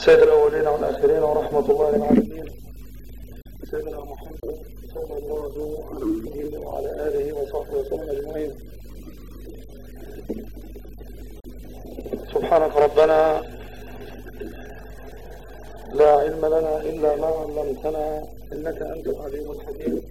سيد الأولين والآخرين ورحمة الله العالمين سيدنا محمد صلى الله عليه وعلى آله وصحبه وسلم أجمعين سبحانك ربنا لا علم لنا إلا ما علمتنا إنك أنت العليم الحكيم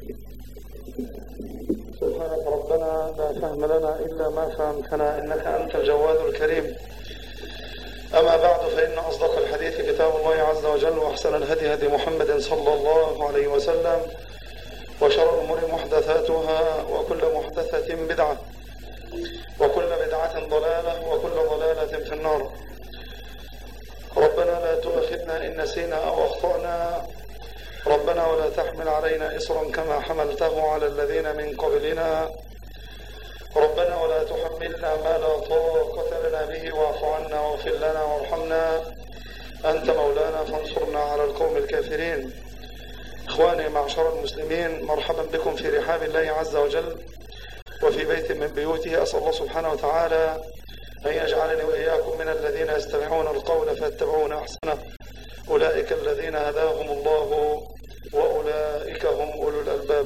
سبحانك ربنا لا فهم لنا إلا ما فهمتنا إنك أنت الجواد الكريم أما بعد فإن أصدق الحديث كتاب الله عز وجل وأحسن الهدي هدي محمد صلى الله عليه وسلم وشر الأمور محدثاتها وكل محدثة بدعة وكل بدعة ضلالة وكل ضلالة في النار ربنا لا تؤاخذنا إن نسينا أو أخطأنا ربنا ولا تحمل علينا إصرا كما حملته على الذين من قبلنا ربنا ولا تحملنا ما لا طاقة لنا به واعف عنا واغفر لنا وارحمنا أنت مولانا فانصرنا على القوم الكافرين إخواني معشر المسلمين مرحبا بكم في رحاب الله عز وجل وفي بيت من بيوته أسأل الله سبحانه وتعالى أن يجعلني وإياكم من الذين يستمعون القول فيتبعون أحسنه أولئك الذين هداهم الله وأولئك هم أولو الألباب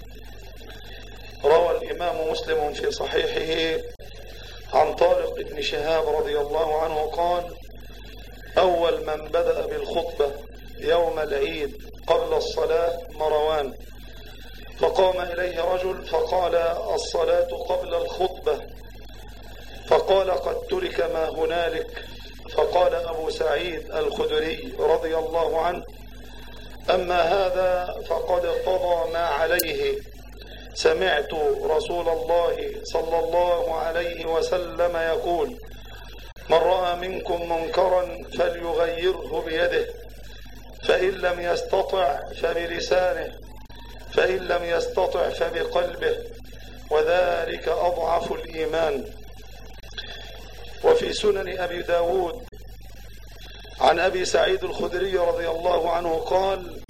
روى الإمام مسلم في صحيحه عن طارق بن شهاب رضي الله عنه قال أول من بدأ بالخطبة يوم العيد قبل الصلاة مروان فقام إليه رجل فقال الصلاة قبل الخطبة فقال قد ترك ما هنالك فقال أبو سعيد الخدري رضي الله عنه أما هذا فقد قضى ما عليه سمعت رسول الله صلى الله عليه وسلم يقول من رأى منكم منكرا فليغيره بيده فإن لم يستطع فبلسانه فإن لم يستطع فبقلبه وذلك أضعف الإيمان وفي سنن أبي داود عن أبي سعيد الخدري رضي الله عنه قال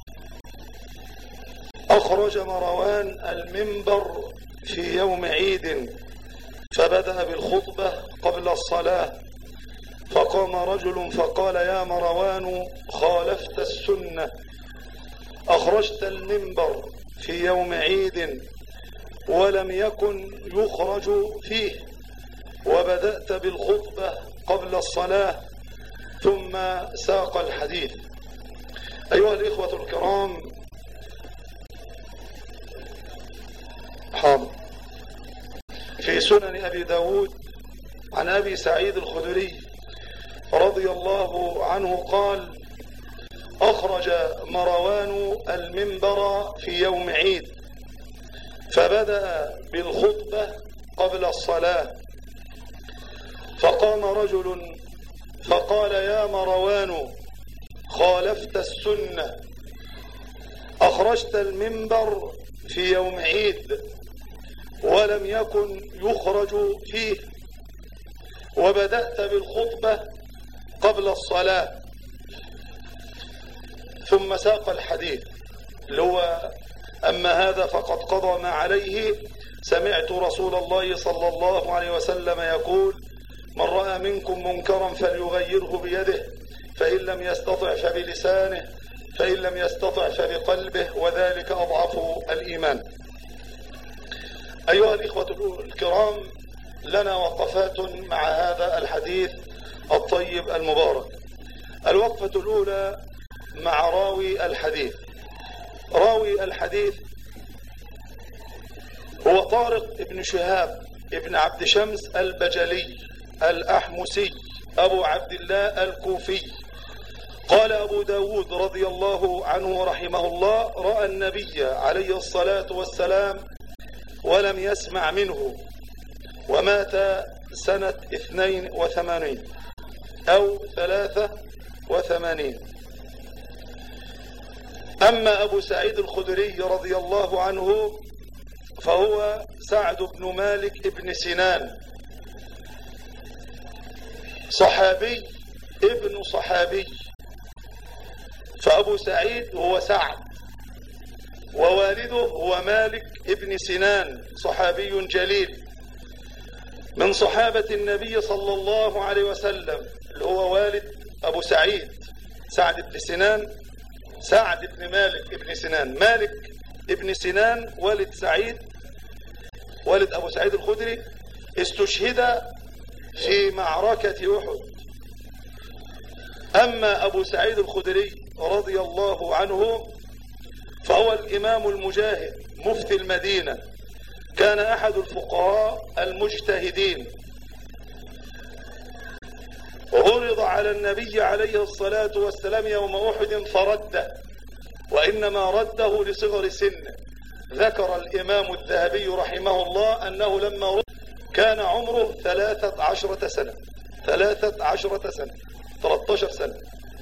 أخرج مروان المنبر في يوم عيد فبدأ بالخطبة قبل الصلاة فقام رجل فقال يا مروان خالفت السنة أخرجت المنبر في يوم عيد ولم يكن يخرج فيه وبدأت بالخطبة قبل الصلاة ثم ساق الحديث أيها الإخوة الكرام حاضر في سنن أبي داود عن أبي سعيد الخدري رضي الله عنه قال أخرج مروان المنبر في يوم عيد فبدأ بالخطبة قبل الصلاة فقام رجل فقال يا مروان خالفت السنة أخرجت المنبر في يوم عيد ولم يكن يخرج فيه وبدأت بالخطبة قبل الصلاة ثم ساق الحديث اللي هو أما هذا فقد قضى ما عليه سمعت رسول الله صلى الله عليه وسلم يقول من رأى منكم منكرا فليغيره بيده فإن لم يستطع فبلسانه فإن لم يستطع فبقلبه وذلك أضعف الإيمان أيها الإخوة الكرام لنا وقفات مع هذا الحديث الطيب المبارك الوقفة الأولى مع راوي الحديث راوي الحديث هو طارق ابن شهاب ابن عبد شمس البجلي الأحمسي أبو عبد الله الكوفي قال أبو داود رضي الله عنه رحمه الله رأى النبي عليه الصلاة والسلام ولم يسمع منه ومات سنة اثنين وثمانين أو ثلاثة وثمانين أما أبو سعيد الخدري رضي الله عنه فهو سعد بن مالك ابن سنان صحابي ابن صحابي فأبو سعيد هو سعد ووالده هو مالك ابن سنان صحابي جليل من صحابة النبي صلى الله عليه وسلم اللي هو والد أبو سعيد سعد بن سنان سعد بن مالك بن سنان مالك ابن سنان والد سعيد والد أبو سعيد الخدري استشهد في معركة أحد أما أبو سعيد الخدري رضي الله عنه فهو الإمام المجاهد مفتي المدينة كان أحد الفقهاء المجتهدين عرض على النبي عليه الصلاة والسلام يوم أحد فرده وإنما رده لصغر سنه ذكر الإمام الذهبي رحمه الله أنه لما رد كان عمره ثلاثة عشرة سنة ثلاثة عشرة سنة 13 سنة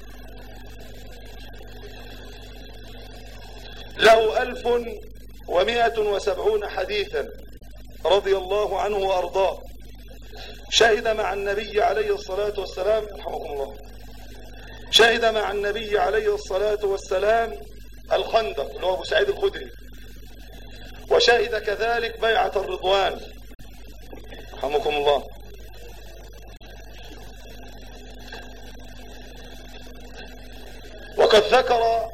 له ألف ومائة وسبعون حديثا رضي الله عنه وأرضاه شهد مع النبي عليه الصلاة والسلام رحمكم الله شهد مع النبي عليه الصلاة والسلام الخندق اللي هو أبو سعيد الخدري وشهد كذلك بيعة الرضوان رحمكم الله وقد ذكر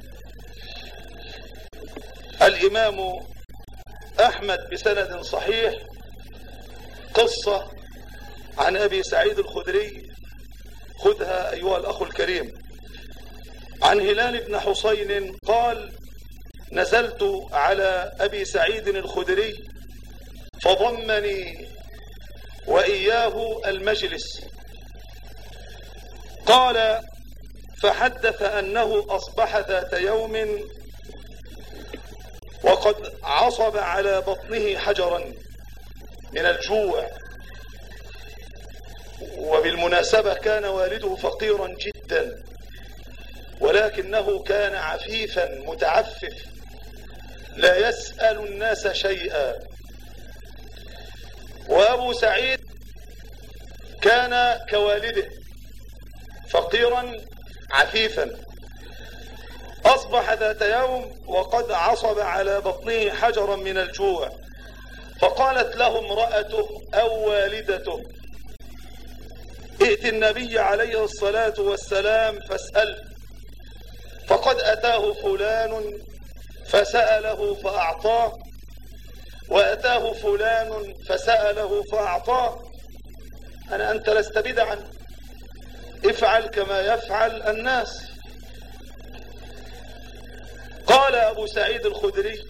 الإمام أحمد بسند صحيح قصة عن أبي سعيد الخدري خذها أيها الأخ الكريم عن هلال بن حسين قال نزلت على أبي سعيد الخدري فضمني وإياه المجلس قال فحدث أنه أصبح ذات يوم وقد عصب على بطنه حجرا من الجوع وبالمناسبة كان والده فقيرا جدا ولكنه كان عفيفا متعفف لا يسأل الناس شيئا وأبو سعيد كان كوالده فقيرا عفيفا أصبح ذات يوم وقد عصب على بطنه حجرا من الجوع فقالت له امرأته أو والدته ائت النبي عليه الصلاة والسلام فاسأل فقد أتاه فلان فسأله فأعطاه وأتاه فلان فسأله فأعطاه أنا أنت لست بدعا افعل كما يفعل الناس قال أبو سعيد الخدري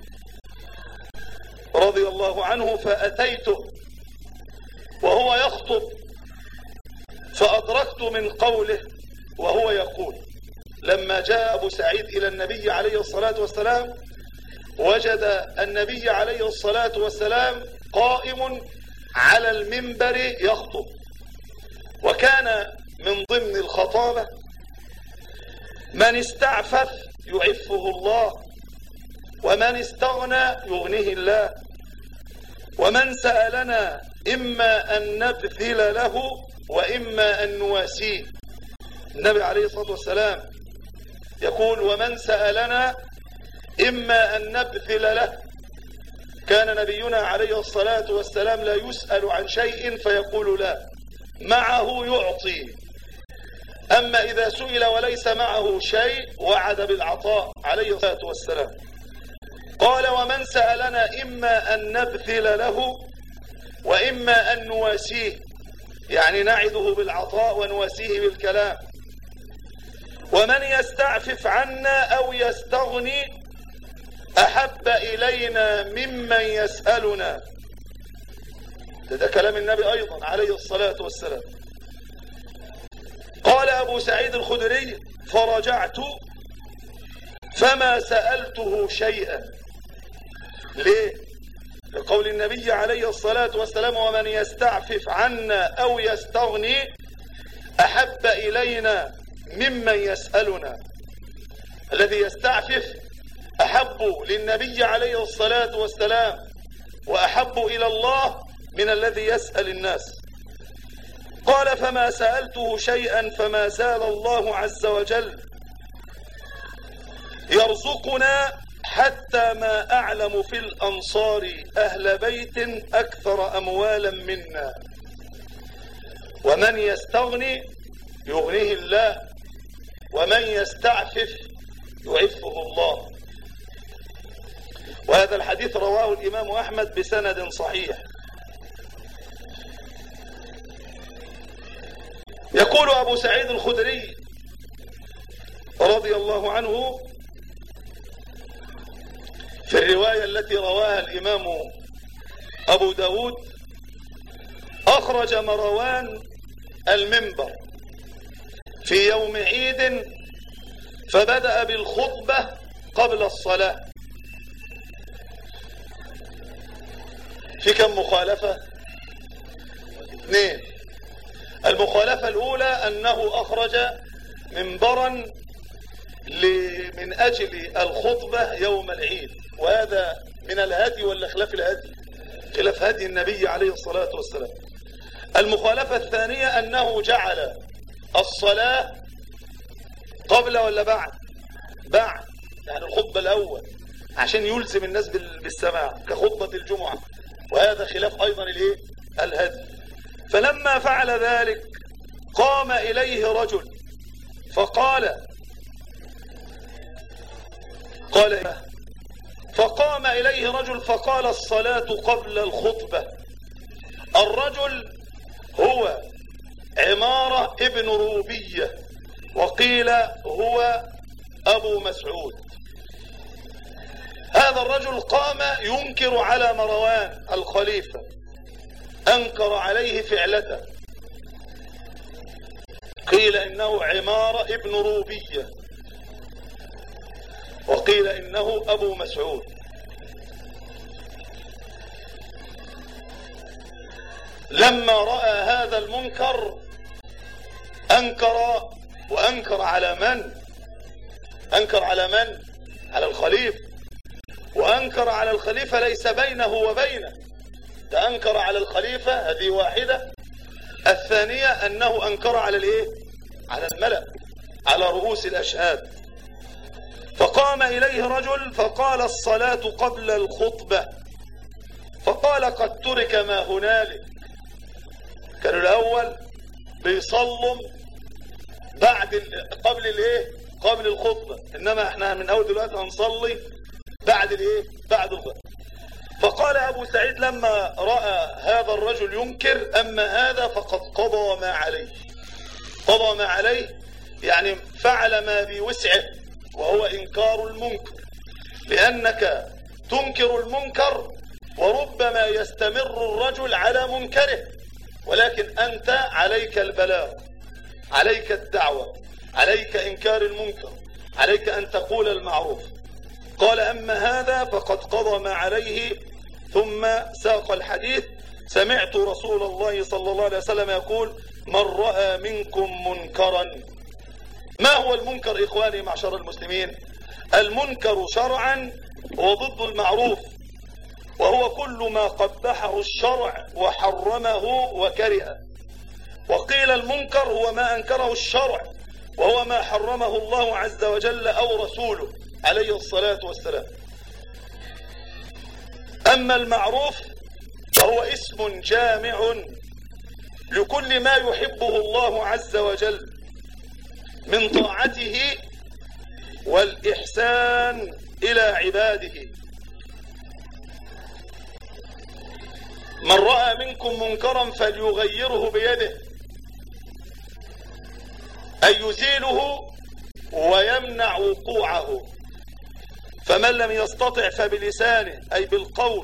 رضي الله عنه فأتيته وهو يخطب فأدركت من قوله وهو يقول لما جاء أبو سعيد إلى النبي عليه الصلاة والسلام وجد النبي عليه الصلاة والسلام قائم على المنبر يخطب وكان من ضمن الخطابة من استعفف يعفه الله ومن استغنى يغنيه الله ومن سألنا إما أن نبذل له وإما أن نواسيه النبي عليه الصلاة والسلام يقول ومن سألنا إما أن نبذل له كان نبينا عليه الصلاة والسلام لا يسأل عن شيء فيقول لا معه يعطي أما إذا سئل وليس معه شيء وعد بالعطاء عليه الصلاة والسلام قال ومن سألنا إما أن نبذل له وإما أن نواسيه يعني نعده بالعطاء ونواسيه بالكلام ومن يستعفف عنا أو يستغني أحب إلينا ممن يسألنا ده, ده كلام النبي أيضا عليه الصلاة والسلام قال أبو سعيد الخدري فرجعت فما سألته شيئا ليه لقول النبي عليه الصلاة والسلام ومن يستعفف عنا أو يستغني أحب إلينا ممن يسألنا الذي يستعفف أحب للنبي عليه الصلاة والسلام وأحب إلى الله من الذي يسأل الناس قال فما سألته شيئا فما زال الله عز وجل يرزقنا حتى ما أعلم في الأنصار أهل بيت أكثر أموالا منا ومن يستغني يغنيه الله ومن يستعفف يعفه الله وهذا الحديث رواه الإمام أحمد بسند صحيح يقول أبو سعيد الخدري رضي الله عنه في الرواية التي رواها الإمام أبو داود أخرج مروان المنبر في يوم عيد فبدأ بالخطبة قبل الصلاة في كم مخالفة اثنين المخالفة الأولى أنه أخرج منبرا من أجل الخطبة يوم العيد وهذا من الهدي ولا خلاف الهدي خلاف هدي النبي عليه الصلاة والسلام المخالفة الثانية أنه جعل الصلاة قبل ولا بعد بعد يعني الخطبة الأول عشان يلزم الناس بالسماع كخطبة الجمعة وهذا خلاف أيضا الايه الهدي فلما فعل ذلك قام إليه رجل فقال قال إيه؟ فقام إليه رجل فقال الصلاة قبل الخطبة الرجل هو عمارة ابن روبية وقيل هو أبو مسعود هذا الرجل قام ينكر على مروان الخليفة أنكر عليه فعلته قيل إنه عمارة ابن روبية وقيل إنه أبو مسعود لما رأى هذا المنكر أنكر وأنكر على من أنكر على من على الخليفة وأنكر على الخليفة ليس بينه وبينه ده أنكر على الخليفة هذه واحدة الثانية أنه أنكر على الإيه على الملأ على رؤوس الأشهاد فقام إليه رجل فقال الصلاة قبل الخطبة فقال قد ترك ما هنالك كانوا الأول بيصلوا بعد قبل الايه قبل الخطبة انما احنا من اول دلوقتي هنصلي بعد الايه بعد الخطبة فقال ابو سعيد لما رأى هذا الرجل ينكر اما هذا فقد قضى ما عليه قضى ما عليه يعني فعل ما بوسعه وهو انكار المنكر لانك تنكر المنكر وربما يستمر الرجل على منكره ولكن انت عليك البلاغ عليك الدعوة عليك إنكار المنكر عليك أن تقول المعروف قال أما هذا فقد قضى ما عليه ثم ساق الحديث سمعت رسول الله صلى الله عليه وسلم يقول من رأى منكم منكرا ما هو المنكر إخواني معشر المسلمين المنكر شرعا هو ضد المعروف وهو كل ما قبحه الشرع وحرمه وكرهه وقيل المنكر هو ما أنكره الشرع وهو ما حرمه الله عز وجل أو رسوله عليه الصلاة والسلام أما المعروف فهو اسم جامع لكل ما يحبه الله عز وجل من طاعته والإحسان إلى عباده من رأى منكم منكرا فليغيره بيده أن يزيله ويمنع وقوعه فمن لم يستطع فبلسانه أي بالقول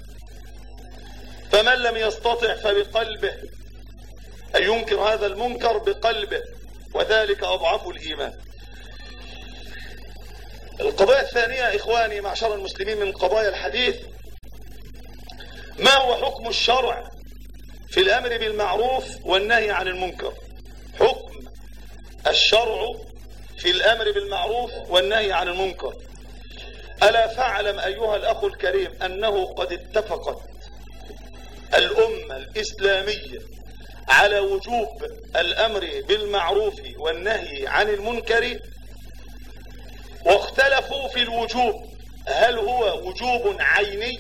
فمن لم يستطع فبقلبه أي ينكر هذا المنكر بقلبه وذلك أضعف الإيمان القضايا الثانية إخواني معشر المسلمين من قضايا الحديث ما هو حكم الشرع في الأمر بالمعروف والنهي عن المنكر حكم الشرع في الأمر بالمعروف والنهي عن المنكر ألا فاعلم أيها الأخ الكريم أنه قد اتفقت الأمة الإسلامية على وجوب الأمر بالمعروف والنهي عن المنكر واختلفوا في الوجوب هل هو وجوب عيني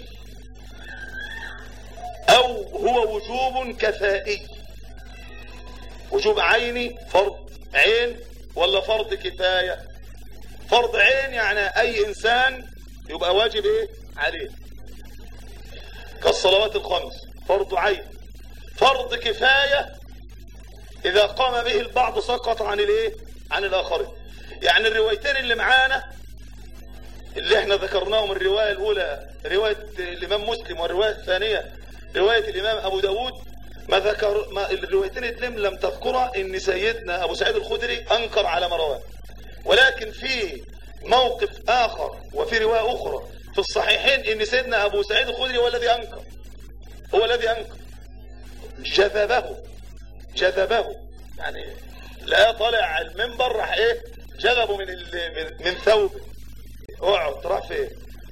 أو هو وجوب كفائي وجوب عيني فرض عين ولا فرض كفاية فرض عين يعني اي انسان يبقى واجب ايه عليه كالصلوات الخمس فرض عين فرض كفاية اذا قام به البعض سقط عن الايه عن الاخرين يعني الروايتين اللي معانا اللي احنا ذكرناهم الرواية الاولى رواية الامام مسلم والرواية الثانية رواية الامام ابو داود ما ذكر ما الروايتين الاثنين لم تذكرها ان سيدنا ابو سعيد الخدري انكر على مروان ولكن في موقف اخر وفي رواية اخرى في الصحيحين ان سيدنا ابو سعيد الخدري هو الذي انكر هو الذي انكر جذبه جذبه يعني لا طلع المنبر راح ايه جذبه من من, من ثوبه اقعد راح فين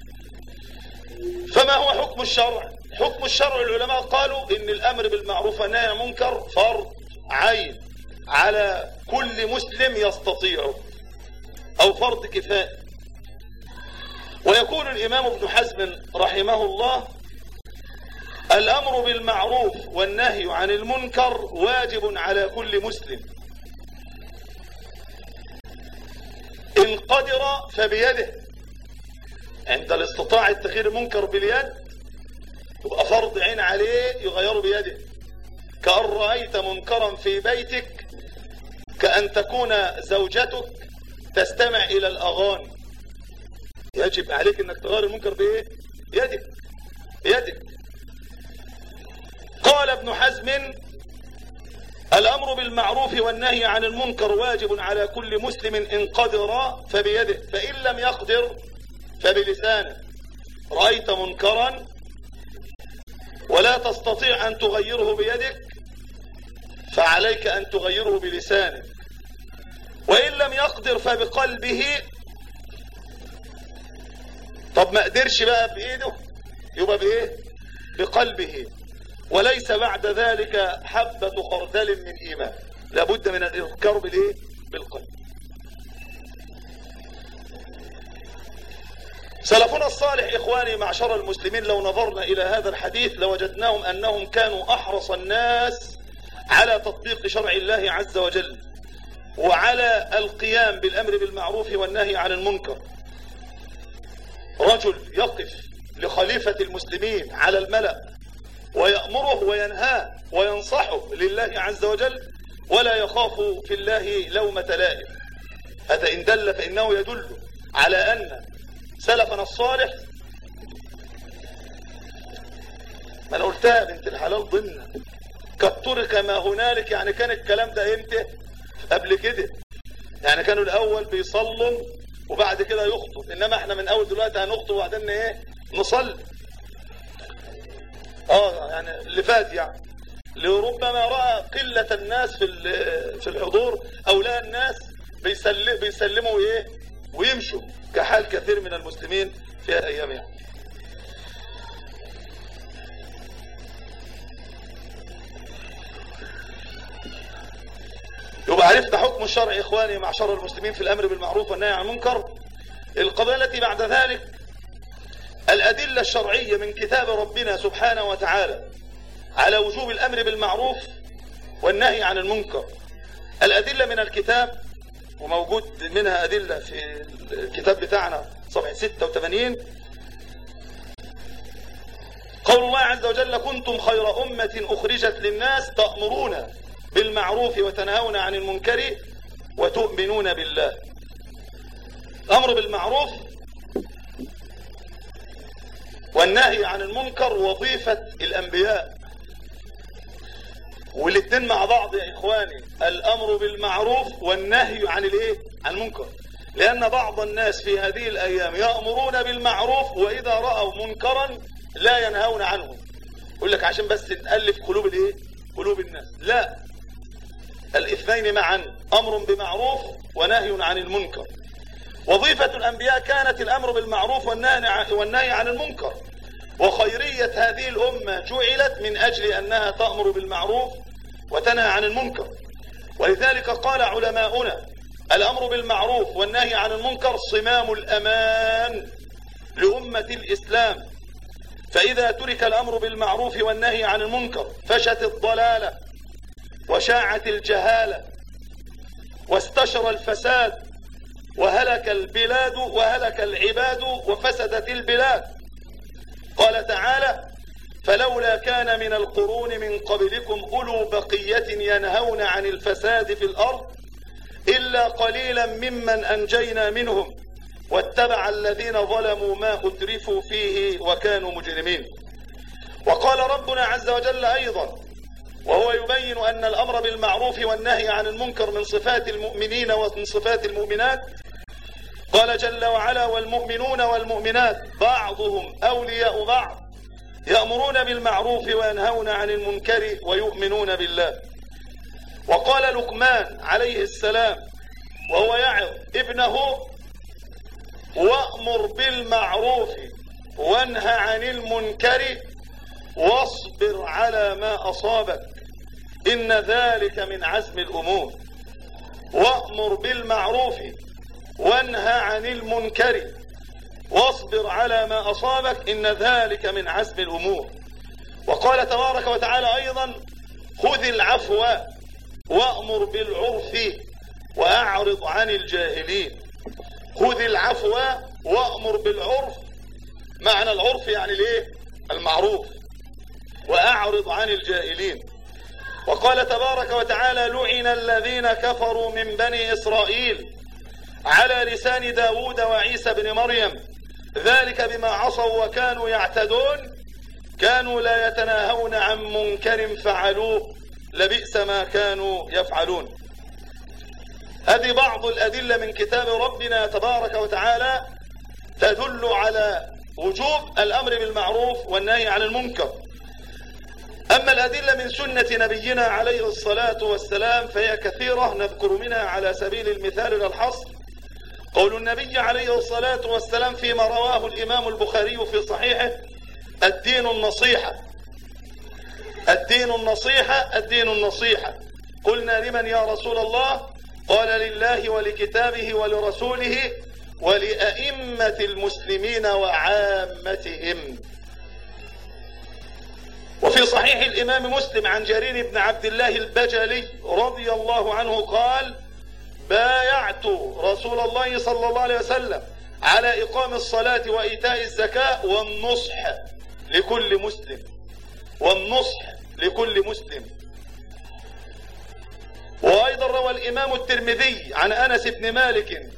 فما هو حكم الشرع حكم الشرع العلماء قالوا ان الامر بالمعروف والنهي عن المنكر فرض عين على كل مسلم يستطيعه او فرض كفايه ويقول الامام ابن حزم رحمه الله الامر بالمعروف والنهي عن المنكر واجب على كل مسلم ان قدر فبيده عند الاستطاعة تغيير المنكر باليد يبقى فرض عين عليه يغيره بيده كأن رأيت منكرا في بيتك كأن تكون زوجتك تستمع إلى الأغاني يجب عليك أنك تغير المنكر بإيه؟ يدك يدك قال ابن حزم الأمر بالمعروف والنهي عن المنكر واجب على كل مسلم إن قدر فبيده فإن لم يقدر فبلسانه رأيت منكرا ولا تستطيع أن تغيره بيدك فعليك أن تغيره بلسانك وإن لم يقدر فبقلبه طب ما قدرش بقى بإيده يبقى بإيه بقلبه وليس بعد ذلك حبة خردل من إيمان لابد من الإذكار بالإيه بالقلب سلفنا الصالح إخواني معشر المسلمين لو نظرنا إلى هذا الحديث لوجدناهم أنهم كانوا أحرص الناس على تطبيق شرع الله عز وجل وعلى القيام بالأمر بالمعروف والنهي عن المنكر رجل يقف لخليفة المسلمين على الملأ ويأمره وينهاه وينصحه لله عز وجل ولا يخاف في الله لومة لائم هذا إن دل فإنه يدل على أن سلفنا الصالح ما انا قلتها بنت الحلال ضمن كالطرق كما هنالك يعني كان الكلام ده امتى قبل كده يعني كانوا الاول بيصلوا وبعد كده يخطب انما احنا من اول دلوقتي هنخطب وبعدين ايه نصلي اه يعني اللي فات يعني لربما راى قله الناس في في الحضور او لقى الناس بيسلم بيسلموا ايه ويمشوا كحال كثير من المسلمين في ايامها يبقى عرفت حكم الشرع اخواني مع شر المسلمين في الامر بالمعروف والنهي عن المنكر القضيه التي بعد ذلك الادله الشرعيه من كتاب ربنا سبحانه وتعالى على وجوب الامر بالمعروف والنهي عن المنكر الادله من الكتاب وموجود منها أدلة في الكتاب بتاعنا صفحة 86 قول الله عز وجل كنتم خير أمة أخرجت للناس تأمرون بالمعروف وتنهون عن المنكر وتؤمنون بالله الأمر بالمعروف والنهي عن المنكر وظيفة الأنبياء والاثنين مع بعض يا إخواني الأمر بالمعروف والنهي عن الايه عن المنكر لأن بعض الناس في هذه الأيام يأمرون بالمعروف وإذا رأوا منكرا لا ينهون عنه يقول لك عشان بس نألف قلوب الايه قلوب الناس لا الاثنين معا أمر بمعروف ونهي عن المنكر وظيفة الأنبياء كانت الأمر بالمعروف والنهي عن المنكر وخيرية هذه الأمة جعلت من أجل أنها تأمر بالمعروف وتنهى عن المنكر ولذلك قال علماؤنا الأمر بالمعروف والنهي عن المنكر صمام الأمان لأمة الإسلام فإذا ترك الأمر بالمعروف والنهي عن المنكر فشت الضلالة وشاعت الجهالة واستشر الفساد وهلك البلاد وهلك العباد وفسدت البلاد قال تعالى فلولا كان من القرون من قبلكم أولو بقية ينهون عن الفساد في الأرض إلا قليلا ممن أنجينا منهم واتبع الذين ظلموا ما أترفوا فيه وكانوا مجرمين وقال ربنا عز وجل أيضا وهو يبين أن الأمر بالمعروف والنهي عن المنكر من صفات المؤمنين ومن صفات المؤمنات قال جل وعلا والمؤمنون والمؤمنات بعضهم أولياء بعض يأمرون بالمعروف وينهون عن المنكر ويؤمنون بالله وقال لقمان عليه السلام وهو يعظ ابنه وأمر بالمعروف وانهى عن المنكر واصبر على ما أصابك إن ذلك من عزم الأمور وأمر بالمعروف وانهى عن المنكر واصبر على ما أصابك إن ذلك من عزم الأمور وقال تبارك وتعالى أيضا خذ العفو وأمر بالعرف وأعرض عن الجاهلين خذ العفو وأمر بالعرف معنى العرف يعني الايه المعروف وأعرض عن الجاهلين وقال تبارك وتعالى لعن الذين كفروا من بني إسرائيل على لسان داود وعيسى بن مريم ذلك بما عصوا وكانوا يعتدون كانوا لا يتناهون عن منكر فعلوه لبئس ما كانوا يفعلون هذه بعض الأدلة من كتاب ربنا تبارك وتعالى تدل على وجوب الأمر بالمعروف والنهي عن المنكر أما الأدلة من سنة نبينا عليه الصلاة والسلام فهي كثيرة نذكر منها على سبيل المثال للحصر قول النبي عليه الصلاة والسلام فيما رواه الإمام البخاري في صحيحه الدين النصيحة الدين النصيحة الدين النصيحة قلنا لمن يا رسول الله قال لله ولكتابه ولرسوله ولأئمة المسلمين وعامتهم وفي صحيح الإمام مسلم عن جرير بن عبد الله البجلي رضي الله عنه قال بايعت رسول الله صلى الله عليه وسلم على إقام الصلاة وإيتاء الزكاة والنصح لكل مسلم والنصح لكل مسلم وأيضا روى الإمام الترمذي عن أنس بن مالك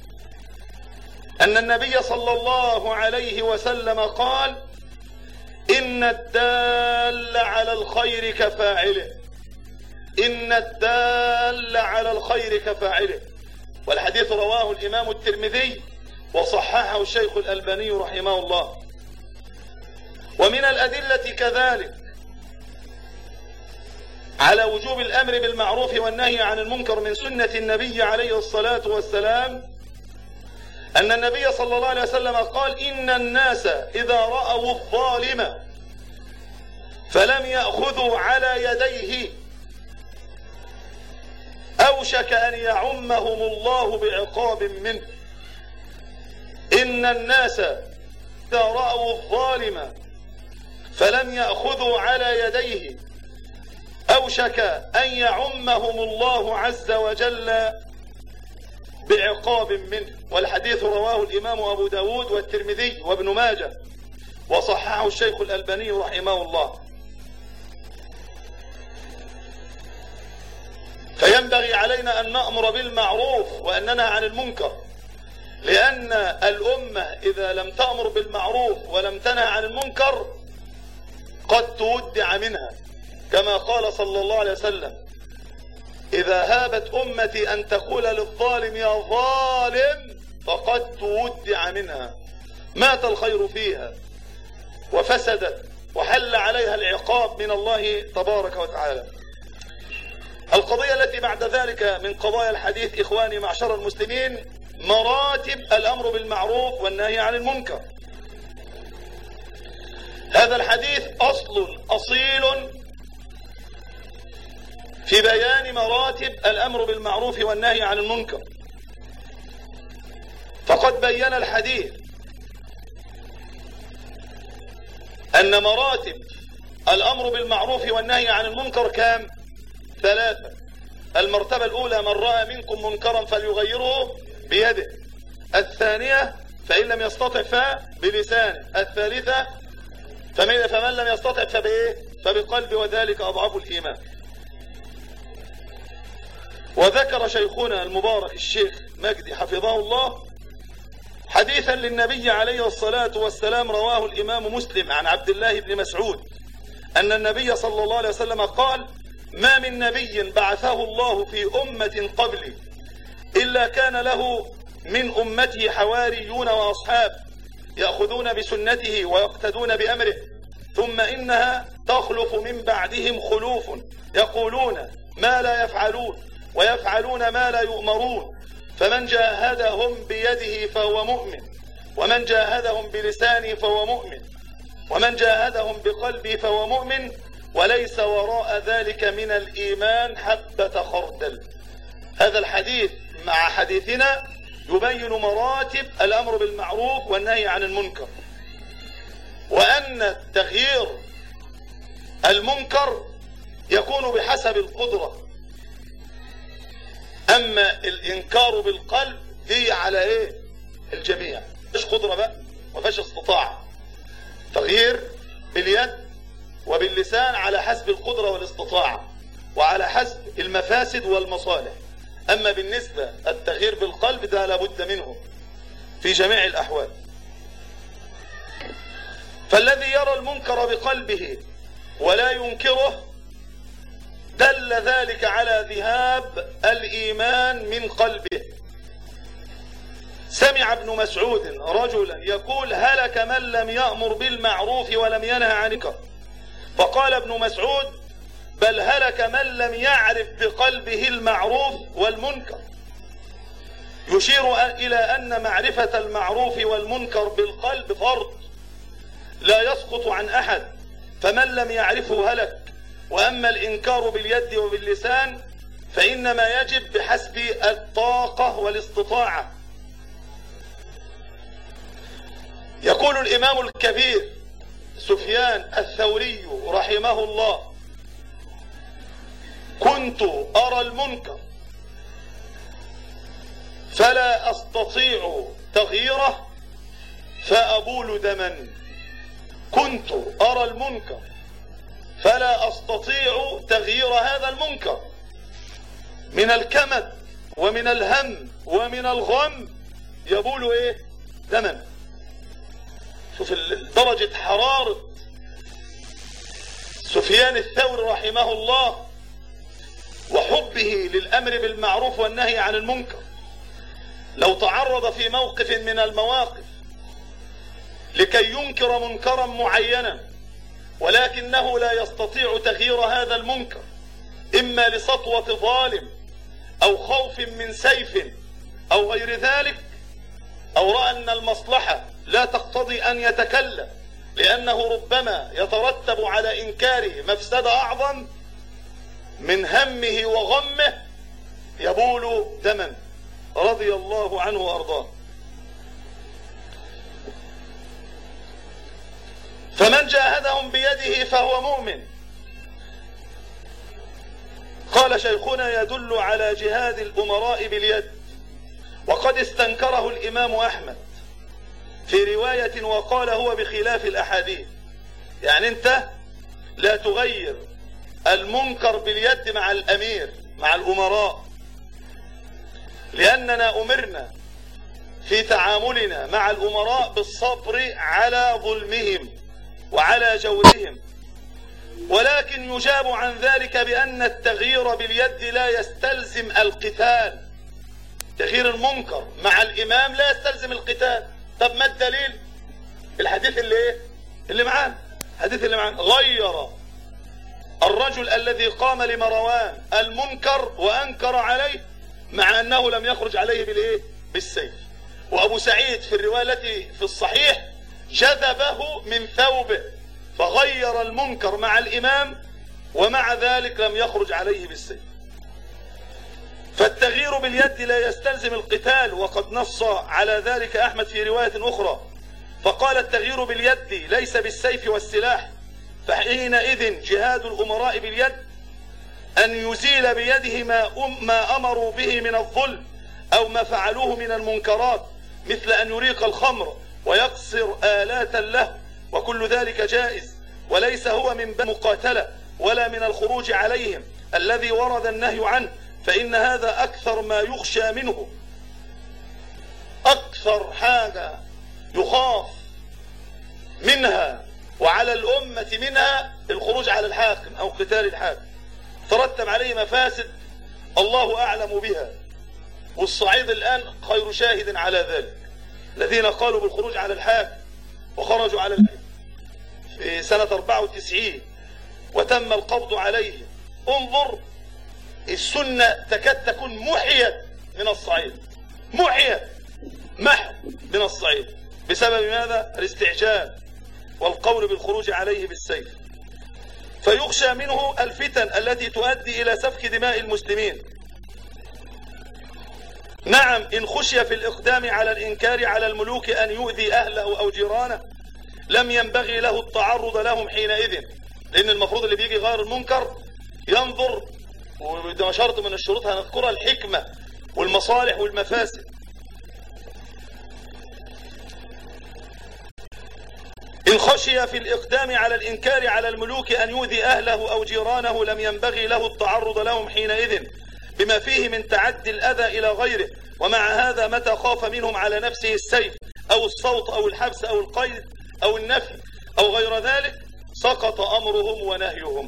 أن النبي صلى الله عليه وسلم قال إن الدال على الخير كفاعله إن الدال على الخير كفاعله والحديث رواه الإمام الترمذي وصححه الشيخ الألباني رحمه الله ومن الأدلة كذلك على وجوب الأمر بالمعروف والنهي عن المنكر من سنة النبي عليه الصلاة والسلام أن النبي صلى الله عليه وسلم قال إن الناس إذا رأوا الظالم فلم يأخذوا على يديه أوشك أن يعمهم الله بعقاب منه إن الناس إذا رأوا الظالم فلم يأخذوا على يديه أوشك أن يعمهم الله عز وجل بعقاب منه والحديث رواه الإمام أبو داود والترمذي وابن ماجه وصححه الشيخ الألباني رحمه الله فينبغي علينا أن نأمر بالمعروف وأن ننهى عن المنكر لأن الأمة إذا لم تأمر بالمعروف ولم تنهى عن المنكر قد تودع منها كما قال صلى الله عليه وسلم إذا هابت أمتي أن تقول للظالم يا ظالم فقد تودع منها مات الخير فيها وفسدت وحل عليها العقاب من الله تبارك وتعالى القضية التي بعد ذلك من قضايا الحديث إخواني معشر المسلمين مراتب الأمر بالمعروف والنهي عن المنكر هذا الحديث أصل أصيل في بيان مراتب الأمر بالمعروف والنهي عن المنكر فقد بين الحديث أن مراتب الأمر بالمعروف والنهي عن المنكر كام ثلاثة المرتبة الأولى من رأى منكم منكرا فليغيره بيده الثانية فإن لم يستطع فبلسانه الثالثة فمن, فمن لم يستطع فبإيه فبقلب وذلك أضعف الإيمان وذكر شيخنا المبارك الشيخ مجدي حفظه الله حديثا للنبي عليه الصلاة والسلام رواه الإمام مسلم عن عبد الله بن مسعود أن النبي صلى الله عليه وسلم قال ما من نبي بعثه الله في أمة قبلي إلا كان له من أمته حواريون وأصحاب يأخذون بسنته ويقتدون بأمره ثم إنها تخلف من بعدهم خلوف يقولون ما لا يفعلون ويفعلون ما لا يؤمرون فمن جاهدهم بيده فهو مؤمن ومن جاهدهم بلسانه فهو مؤمن ومن جاهدهم بقلبه فهو مؤمن وليس وراء ذلك من الإيمان حبة خردل هذا الحديث مع حديثنا يبين مراتب الأمر بالمعروف والنهي عن المنكر وأن تغيير المنكر يكون بحسب القدرة أما الإنكار بالقلب دي على إيه الجميع مش قدرة بقى وفاش استطاعة تغيير باليد وباللسان على حسب القدرة والاستطاعة وعلى حسب المفاسد والمصالح أما بالنسبة التغيير بالقلب ده لابد منه في جميع الأحوال فالذي يرى المنكر بقلبه ولا ينكره دل ذلك على ذهاب الإيمان من قلبه سمع ابن مسعود رجلا يقول هلك من لم يأمر بالمعروف ولم ينهى عن المنكر فقال ابن مسعود بل هلك من لم يعرف بقلبه المعروف والمنكر يشير إلى أن معرفة المعروف والمنكر بالقلب فرض لا يسقط عن أحد فمن لم يعرفه هلك وأما الإنكار باليد وباللسان فإنما يجب بحسب الطاقة والاستطاعة يقول الإمام الكبير سفيان الثوري رحمه الله كنت أرى المنكر فلا أستطيع تغييره فأبول دما كنت أرى المنكر فلا أستطيع تغيير هذا المنكر من الكمد ومن الهم ومن الغم يبول ايه دما شوف درجة حرارة سفيان الثوري رحمه الله وحبه للأمر بالمعروف والنهي عن المنكر لو تعرض في موقف من المواقف لكي ينكر منكرا معينا ولكنه لا يستطيع تغيير هذا المنكر إما لسطوة ظالم أو خوف من سيف أو غير ذلك أو رأى أن المصلحة لا تقتضي أن يتكلم لأنه ربما يترتب على إنكاره مفسدة أعظم من همه وغمه يبول دما رضي الله عنه وأرضاه فمن جاهدهم بيده فهو مؤمن قال شيخنا يدل على جهاد الأمراء باليد وقد استنكره الإمام أحمد في رواية وقال هو بخلاف الأحاديث يعني أنت لا تغير المنكر باليد مع الأمير مع الأمراء لأننا أمرنا في تعاملنا مع الأمراء بالصبر على ظلمهم وعلى جورهم ولكن يجاب عن ذلك بأن التغيير باليد لا يستلزم القتال تغيير المنكر مع الإمام لا يستلزم القتال طب ما الدليل الحديث اللي ايه اللي معانا الحديث اللي معانا غير الرجل الذي قام لمروان المنكر وأنكر عليه مع أنه لم يخرج عليه بالايه بالسيف وأبو سعيد في الرواية التي في الصحيح جذبه من ثوبه فغير المنكر مع الإمام ومع ذلك لم يخرج عليه بالسيف فالتغيير باليد لا يستلزم القتال وقد نص على ذلك أحمد في رواية أخرى فقال التغيير باليد ليس بالسيف والسلاح فحينئذ جهاد الأمراء باليد أن يزيل بيده ما, أم ما أمروا به من الظلم أو ما فعلوه من المنكرات مثل أن يريق الخمر ويقصر آلات له وكل ذلك جائز وليس هو من مقاتلة ولا من الخروج عليهم الذي ورد النهي عنه فإن هذا أكثر ما يخشى منه أكثر حاجة يخاف منها وعلى الأمة منها الخروج على الحاكم أو قتال الحاكم ترتب عليه مفاسد الله أعلم بها والصعيد الآن خير شاهد على ذلك الذين قالوا بالخروج على الحاكم وخرجوا على الحاكم في سنة 94 وتم القبض عليه انظر السنة تكاد تكون محيت من الصعيد محيت محو من الصعيد بسبب ماذا الاستعجال والقول بالخروج عليه بالسيف فيخشى منه الفتن التي تؤدي إلى سفك دماء المسلمين نعم إن خشي في الإقدام على الإنكار على الملوك أن يؤذي أهله أو جيرانه لم ينبغي له التعرض لهم حينئذ لأن المفروض اللي بيجي غير المنكر ينظر وده شرط من الشروط هنذكرها الحكمة والمصالح والمفاسد إن خشي في الإقدام على الإنكار على الملوك أن يؤذي أهله أو جيرانه لم ينبغي له التعرض لهم حينئذ بما فيه من تعدي الأذى إلى غيره ومع هذا متى خاف منهم على نفسه السيف أو الصوت أو الحبس أو القيد أو النفي أو غير ذلك سقط أمرهم ونهيهم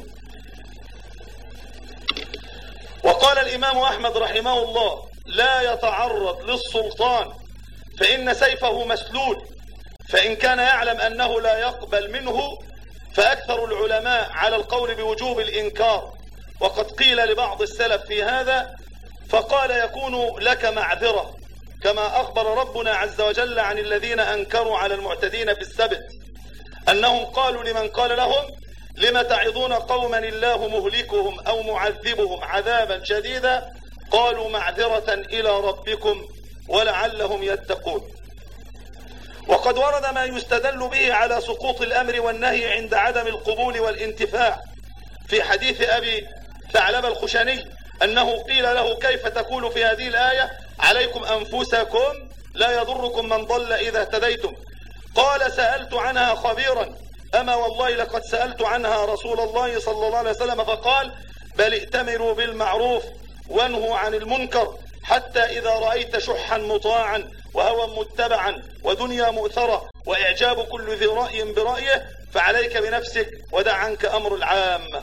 وقال الإمام أحمد رحمه الله لا يتعرض للسلطان فإن سيفه مسلول فإن كان يعلم أنه لا يقبل منه فأكثر العلماء على القول بوجوب الإنكار وقد قيل لبعض السلف في هذا فقال يكون لك معذرة كما أخبر ربنا عز وجل عن الذين أنكروا على المعتدين في السبت أنهم قالوا لمن قال لهم لم تعظون قوما الله مهلكهم أو معذبهم عذابا شديدا قالوا معذرة إلى ربكم ولعلهم يتقون وقد ورد ما يستدل به على سقوط الأمر والنهي عند عدم القبول والانتفاع في حديث أبي ثعلب الخشني أنه قيل له كيف تقول في هذه الآية عليكم أنفسكم لا يضركم من ضل إذا اهتديتم قال سألت عنها خبيرا أما والله لقد سألت عنها رسول الله صلى الله عليه وسلم فقال بل ائتمروا بالمعروف وانهوا عن المنكر حتى إذا رأيت شحا مطاعا وهوى متبعا ودنيا مؤثرة وإعجاب كل ذي رأي برأيه فعليك بنفسك ودع عنك أمر العامة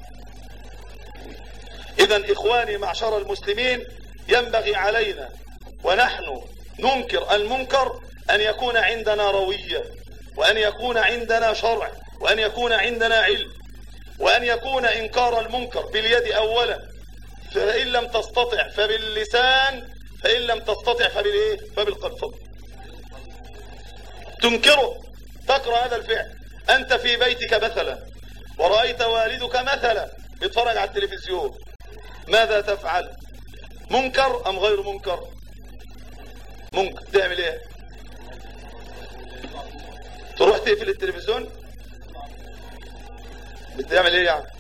إذا إخواني معشر المسلمين ينبغي علينا ونحن ننكر المنكر أن يكون عندنا روية وأن يكون عندنا شرع وأن يكون عندنا علم وأن يكون إنكار المنكر باليد أولا فإن لم تستطع فباللسان فإن لم تستطع فبالإيه فبالقلب تنكره تقرأ هذا الفعل أنت في بيتك مثلا ورأيت والدك مثلا يتفرج على التلفزيون ماذا تفعل منكر أم غير منكر منكر تعمل ايه تروح تقفل التلفزيون بتعمل ايه يعني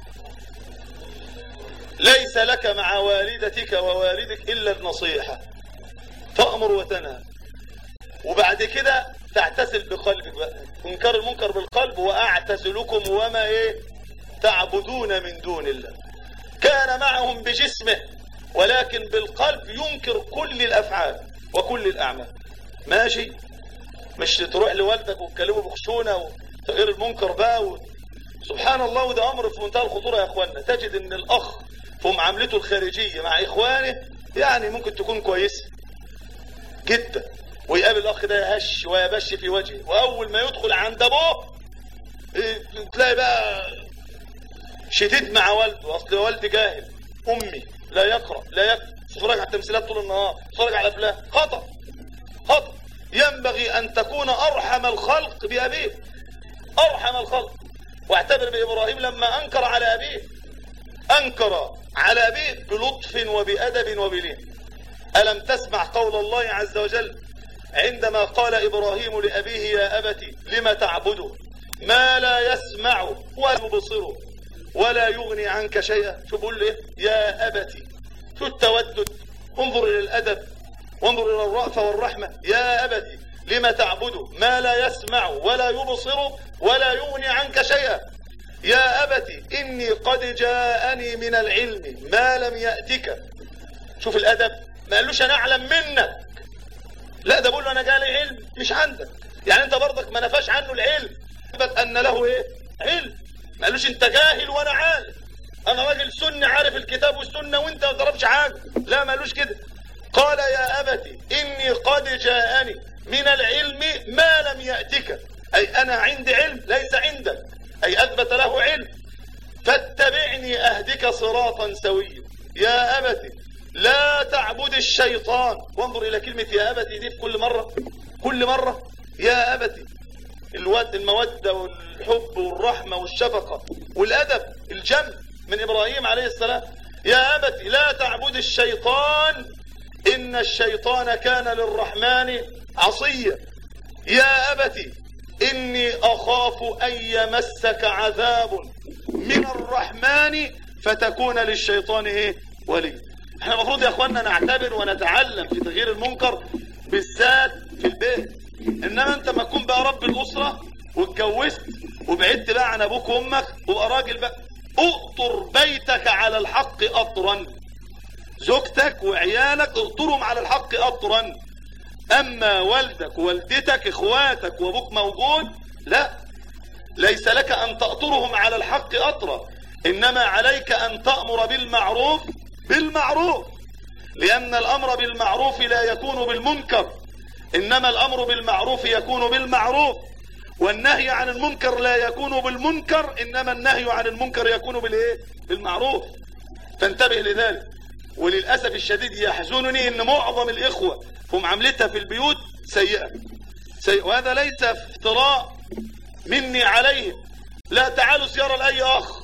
ليس لك مع والدتك ووالدك إلا النصيحة تأمر وتنهى وبعد كده تعتزل بقلبك بقى انكر المنكر بالقلب وأعتزلكم وما إيه تعبدون من دون الله كان معهم بجسمه ولكن بالقلب ينكر كل الأفعال وكل الأعمال ماشي مش تروح لوالدك وتكلمه بخشونة وتغير المنكر بقى و... سبحان الله وده أمر في منتهى الخطورة يا أخوانا تجد أن الأخ في معاملته الخارجية مع إخوانه يعني ممكن تكون كويسة جدا ويقابل الأخ ده يهش ويبش في وجهه وأول ما يدخل عند أبوه تلاقي بقى شديد مع والده أصل والدي جاهل أمي لا يقرأ لا يكتب تتفرج على التمثيلات طول النهار تتفرج على الأفلام خطأ خطأ ينبغي أن تكون أرحم الخلق بأبيه أرحم الخلق واعتبر بإبراهيم لما أنكر على أبيه أنكر على أبيه بلطف وبأدب وبلين ألم تسمع قول الله عز وجل عندما قال إبراهيم لأبيه يا أبت لم تعبده ما لا يسمع ولا يبصر ولا يغني عنك شيئا شو بقول له يا أبتي شو التودد انظر إلى الأدب وانظر إلى الرأفة والرحمة يا أبتي لما تعبد ما لا يسمع ولا يبصر ولا يغني عنك شيئا يا أبتي إني قد جاءني من العلم ما لم يأتك شوف الأدب ما قالوش أنا أعلم منك لا ده بقول له أنا جالي علم مش عندك يعني أنت برضك ما نفاش عنه العلم بس أن له إيه علم ما قالوش أنت جاهل وأنا عالم أنا راجل سني عارف الكتاب والسنة وأنت ما تعرفش حاجة لا ما قالوش كده قال يا أبتي إني قد جاءني من العلم ما لم يأتك أي أنا عندي علم ليس عندك أي أثبت له علم فاتبعني أهدك صراطا سويا يا أبتي لا تعبد الشيطان وانظر إلى كلمة يا أبتي دي كل مرة كل مرة يا أبتي الود المودة والحب والرحمة والشفقة والأدب الجم من إبراهيم عليه السلام يا أبتي لا تعبد الشيطان إن الشيطان كان للرحمن عصيا يا أبتي إني أخاف أن يمسك عذاب من الرحمن فتكون للشيطان إيه ولي احنا المفروض يا اخوانا نعتبر ونتعلم في تغيير المنكر بالذات في البيت انما انت ما تكون بقى رب الاسره واتجوزت وبعدت بقى عن ابوك وامك وبقى راجل بقى اقطر بيتك على الحق قطرا زوجتك وعيالك اقطرهم على الحق قطرا اما والدك ووالدتك اخواتك وابوك موجود لا ليس لك ان تقطرهم على الحق قطرا انما عليك ان تأمر بالمعروف بالمعروف لان الامر بالمعروف لا يكون بالمنكر انما الامر بالمعروف يكون بالمعروف والنهي عن المنكر لا يكون بالمنكر انما النهي عن المنكر يكون بالايه بالمعروف فانتبه لذلك وللاسف الشديد يحزنني ان معظم الاخوه في معاملتها في البيوت سيئه سيئة. وهذا ليس افتراء مني عليهم لا تعالوا زياره لاي اخ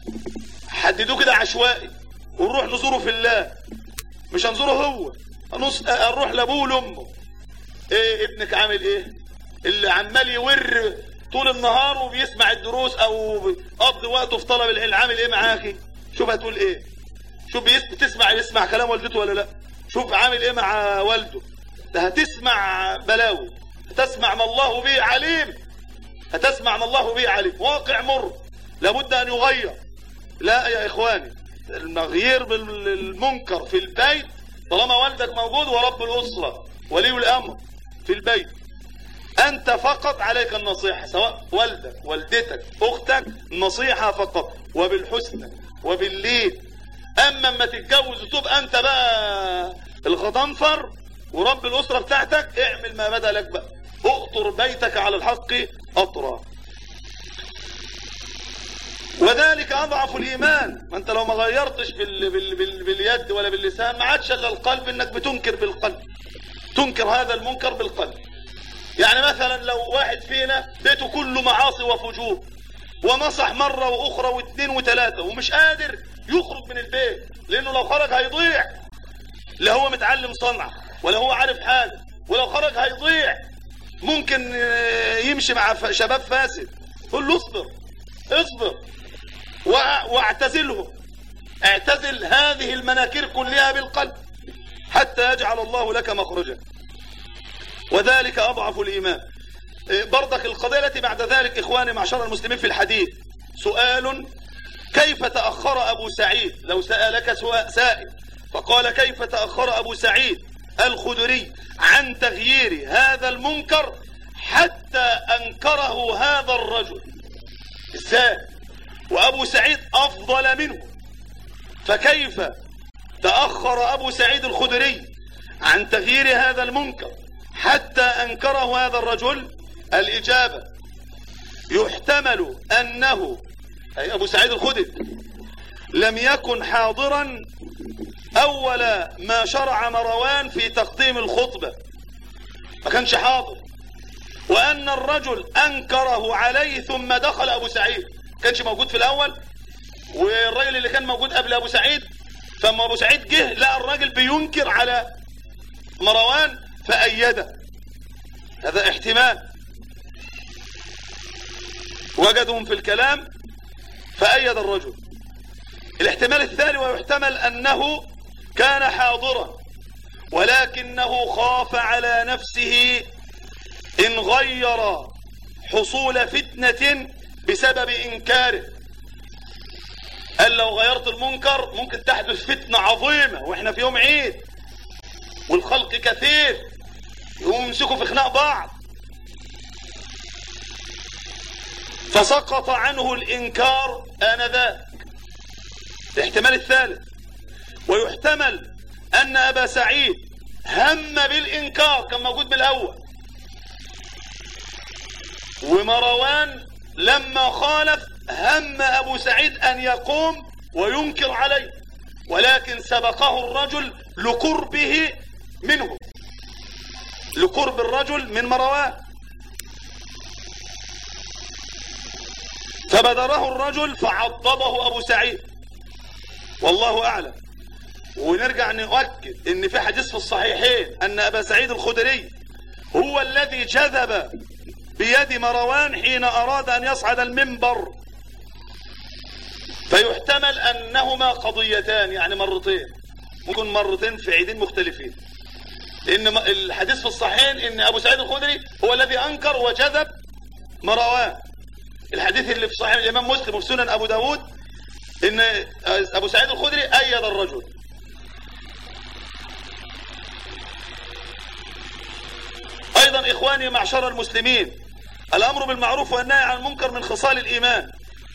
حددوه كده عشوائي ونروح نزوره في الله مش هنزوره هو هنص... هنروح لابوه ولامه ايه ابنك عامل ايه اللي عمال يور طول النهار وبيسمع الدروس او بيقضي وقته في طلب العلم عامل ايه معاكي شوف هتقول ايه شوف بيس... بتسمع يسمع كلام والدته ولا لا شوف عامل ايه مع والده ده هتسمع بلاوي هتسمع ما الله به عليم هتسمع ما الله به عليم واقع مر لابد ان يغير لا يا اخواني التغيير بالمنكر في البيت طالما والدك موجود ورب الاسره ولي الامر في البيت انت فقط عليك النصيحه سواء والدك والدتك اختك نصيحه فقط وبالحسنى وبالليل اما اما تتجوز وتبقى انت بقى الغضنفر ورب الاسره بتاعتك اعمل ما بدا لك بقى اقطر بيتك على الحق اطرا وذلك اضعف الايمان ما انت لو ما غيرتش بال... بال... بال... باليد ولا باللسان ما عادش الا القلب انك بتنكر بالقلب تنكر هذا المنكر بالقلب يعني مثلا لو واحد فينا بيته كله معاصي وفجور ونصح مرة واخرى واثنين وثلاثة ومش قادر يخرج من البيت لانه لو خرج هيضيع لا هو متعلم صنعة ولا هو عارف حاجة ولو خرج هيضيع ممكن يمشي مع شباب فاسد قول له اصبر اصبر واعتزلهم اعتزل هذه المناكير كلها بالقلب حتى يجعل الله لك مخرجا وذلك أضعف الإيمان برضك القضية التي بعد ذلك إخواني معشر المسلمين في الحديث سؤال كيف تأخر أبو سعيد لو سألك سائل فقال كيف تأخر أبو سعيد الخدري عن تغيير هذا المنكر حتى أنكره هذا الرجل ازاي وأبو سعيد أفضل منه فكيف تأخر أبو سعيد الخدري عن تغيير هذا المنكر حتى أنكره هذا الرجل الإجابة يحتمل أنه أي أبو سعيد الخدري لم يكن حاضرا أول ما شرع مروان في تقديم الخطبة ما كانش حاضر وأن الرجل أنكره عليه ثم دخل أبو سعيد كانش موجود في الأول والراجل اللي كان موجود قبل أبو سعيد فما أبو سعيد جه لقى الراجل بينكر على مروان فأيده هذا احتمال وجدهم في الكلام فأيد الرجل الاحتمال الثاني ويحتمل أنه كان حاضرا ولكنه خاف على نفسه إن غير حصول فتنة بسبب إنكاره قال لو غيرت المنكر ممكن تحدث فتنة عظيمة وإحنا في يوم عيد والخلق كثير يقوموا يمسكوا في خناق بعض فسقط عنه الإنكار آنذاك الاحتمال الثالث ويحتمل أن أبا سعيد هم بالإنكار كان موجود بالأول ومروان لما خالف هم أبو سعيد أن يقوم وينكر عليه ولكن سبقه الرجل لقربه منه لقرب الرجل من مروان فبدره الرجل فعضبه أبو سعيد والله أعلم ونرجع نؤكد ان في حديث في الصحيحين ان ابا سعيد الخدري هو الذي جذب بيد مروان حين اراد ان يصعد المنبر فيحتمل انهما قضيتان يعني مرتين ممكن مرتين في عيدين مختلفين لان الحديث في الصحيحين ان ابو سعيد الخدري هو الذي انكر وجذب مروان الحديث اللي في صحيح الامام مسلم وفي سنن ابو داود ان ابو سعيد الخدري ايد الرجل ايضا اخواني معشر المسلمين الامر بالمعروف والنهي عن المنكر من خصال الايمان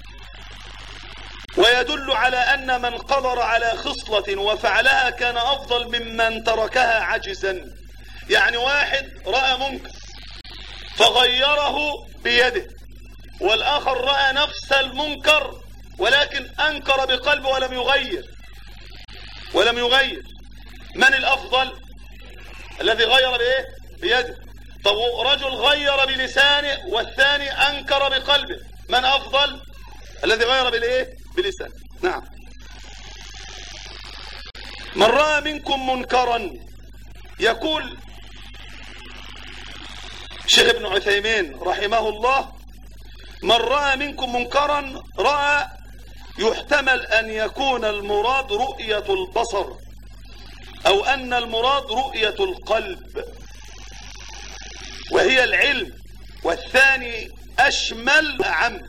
ويدل على ان من قدر على خصلة وفعلها كان افضل ممن تركها عجزا يعني واحد رأى منكر فغيره بيده والاخر رأى نفس المنكر ولكن انكر بقلبه ولم يغير ولم يغير من الافضل الذي غير بايه بيده طب رجل غير بلسانه والثاني انكر بقلبه من افضل الذي غير بالايه بلسانه نعم من راى منكم منكرا يقول شيخ ابن عثيمين رحمه الله من راى منكم منكرا راى يحتمل ان يكون المراد رؤيه البصر او ان المراد رؤيه القلب وهي العلم والثاني أشمل أعم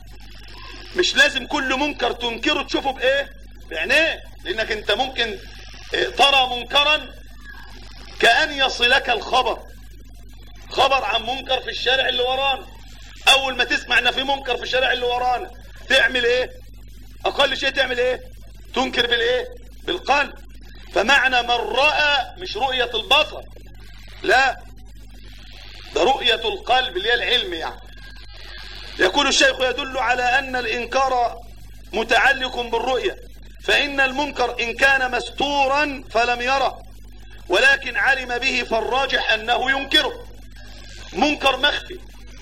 مش لازم كل منكر تنكره تشوفه بإيه بعينيه لأنك أنت ممكن ترى منكرا كأن يصلك الخبر خبر عن منكر في الشارع اللي ورانا أول ما تسمع أن في منكر في الشارع اللي ورانا تعمل إيه أقل شيء تعمل إيه تنكر بالإيه بالقلب فمعنى من رأى مش رؤية البصر لا ده رؤية القلب اللي هي العلم يعني يقول الشيخ يدل على أن الإنكار متعلق بالرؤية فإن المنكر إن كان مستورا فلم يره ولكن علم به فالراجح أنه ينكره منكر مخفي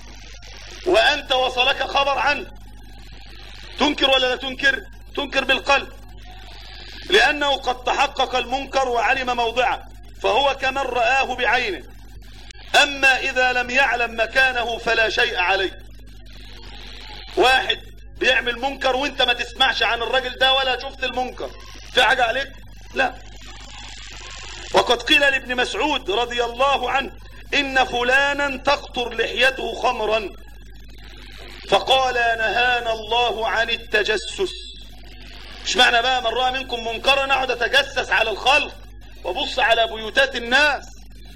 وأنت وصلك خبر عنه تنكر ولا لا تنكر تنكر بالقلب لأنه قد تحقق المنكر وعلم موضعه فهو كمن رآه بعينه أما إذا لم يعلم مكانه فلا شيء عليه واحد بيعمل منكر وانت ما تسمعش عن الراجل ده ولا شفت المنكر في حاجة عليك لا وقد قيل لابن مسعود رضي الله عنه إن فلانا تقطر لحيته خمرا فقال نهانا الله عن التجسس مش معنى بقى من رأى منكم منكرا اقعد اتجسس على الخلق وابص على بيوتات الناس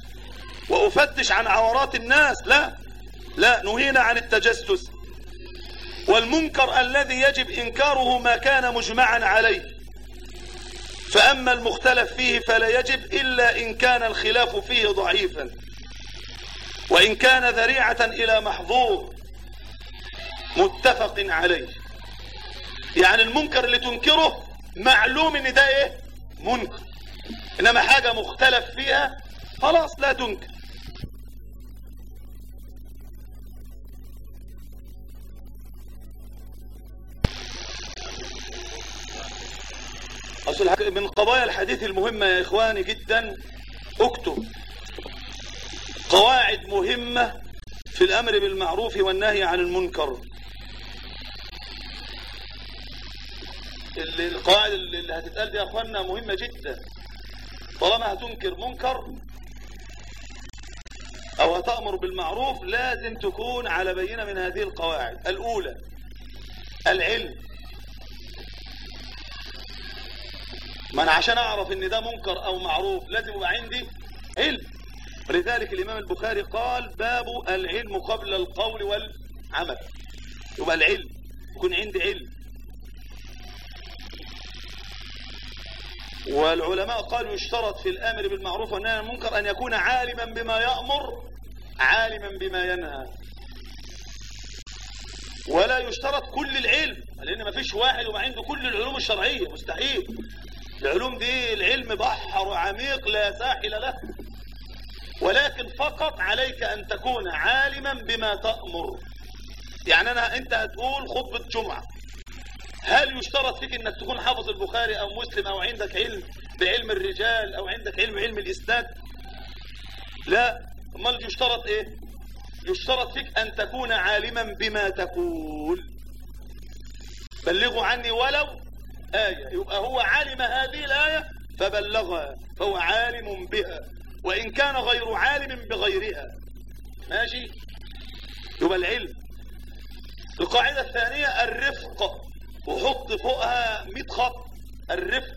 وافتش عن عورات الناس لا لا نهينا عن التجسس والمنكر الذي يجب انكاره ما كان مجمعا عليه فاما المختلف فيه فلا يجب الا ان كان الخلاف فيه ضعيفا وان كان ذريعه الى محظور متفق عليه يعني المنكر اللي تنكره معلوم ان ده ايه منكر انما حاجة مختلف فيها خلاص لا تنكر أصل من قضايا الحديث المهمة يا إخواني جدا اكتب قواعد مهمة في الأمر بالمعروف والنهي عن المنكر اللي القواعد اللي هتتقال دي يا اخوانا مهمة جدا طالما هتنكر منكر او هتأمر بالمعروف لازم تكون على بينة من هذه القواعد الاولى العلم ما انا عشان اعرف ان ده منكر او معروف لازم يبقى عندي علم ولذلك الامام البخاري قال باب العلم قبل القول والعمل يبقى العلم يكون عندي علم والعلماء قالوا يشترط في الامر بالمعروف والنهي عن المنكر ان يكون عالما بما يامر عالما بما ينهى ولا يشترط كل العلم لان ما فيش واحد وما عنده كل العلوم الشرعيه مستحيل العلوم دي العلم بحر عميق لا ساحل له ولكن فقط عليك ان تكون عالما بما تامر يعني انا انت هتقول خطبه جمعه هل يشترط فيك انك تكون حافظ البخاري او مسلم او عندك علم بعلم الرجال او عندك علم علم الاسناد لا امال يشترط ايه يشترط فيك ان تكون عالما بما تقول بلغوا عني ولو آية يبقى هو علم هذه الآية فبلغها فهو عالم بها وإن كان غير عالم بغيرها ماشي يبقى العلم القاعدة الثانية الرفق وحط فوقها 100 خط الرفق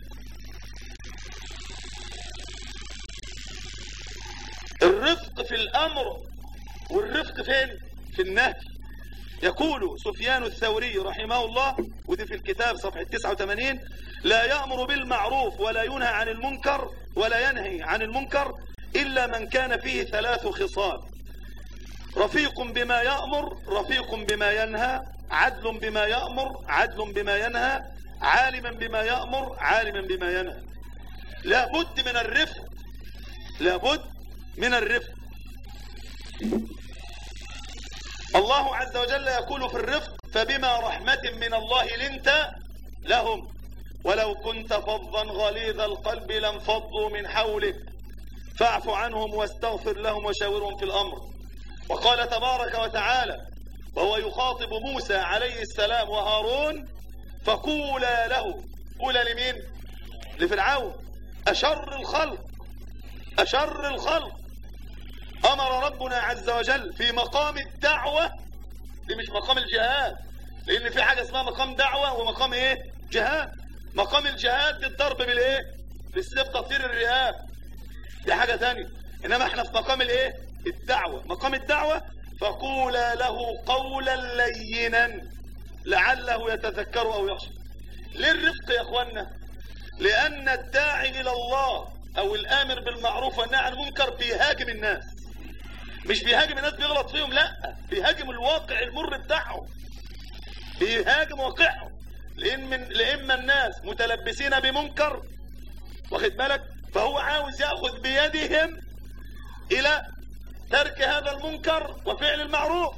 الرفق في الأمر والرفق فين في النهي يقول سفيان الثوري رحمه الله ودي في الكتاب صفحة 89 لا يأمر بالمعروف ولا ينهى عن المنكر ولا ينهي عن المنكر إلا من كان فيه ثلاث خصال رفيق بما يأمر رفيق بما ينهى عدل بما يأمر عدل بما ينهى عالما بما يأمر عالما بما ينهى لابد من الرفق لابد من الرفق الله عز وجل يقول في الرفق فبما رحمة من الله لنت لهم ولو كنت فظا غليظ القلب لانفضوا من حولك فاعف عنهم واستغفر لهم وشاورهم في الأمر وقال تبارك وتعالى وهو يخاطب موسى عليه السلام وهارون فقولا له قولا لمين لفرعون أشر الخلق أشر الخلق أمر ربنا عز وجل في مقام الدعوة دي مش مقام الجهاد لأن في حاجة اسمها مقام دعوة ومقام إيه جهاد مقام الجهاد دي الضرب بالإيه بالسيف تطير الرهاب دي حاجة تانية إنما احنا في مقام الإيه الدعوة مقام الدعوة فقولا له قولا لينا لعله يتذكر أو يخشى ليه الرفق يا أخوانا لأن الداعي إلى الله أو الآمر بالمعروف والنهي عن المنكر بيهاجم الناس مش بيهاجم الناس بيغلط فيهم لا بيهاجم الواقع المر بتاعهم بيهاجم واقعهم لان من لإما الناس متلبسين بمنكر واخد بالك فهو عاوز ياخذ بيدهم الى ترك هذا المنكر وفعل المعروف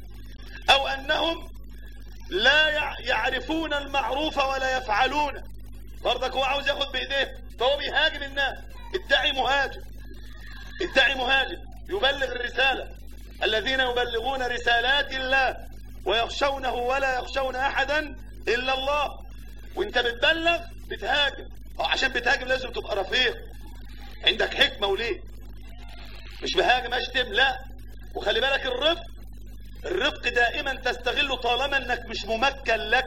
او انهم لا يعرفون المعروف ولا يفعلونه برضك هو عاوز ياخذ بايديهم فهو بيهاجم الناس الداعي مهاجم الداعي مهاجم يبلغ الرسالة الذين يبلغون رسالات الله ويخشونه ولا يخشون أحدا إلا الله وانت بتبلغ بتهاجم أو عشان بتهاجم لازم تبقى رفيق عندك حكمة وليه مش بهاجم أشتم لا وخلي بالك الرفق الرفق دائما تستغله طالما انك مش ممكن لك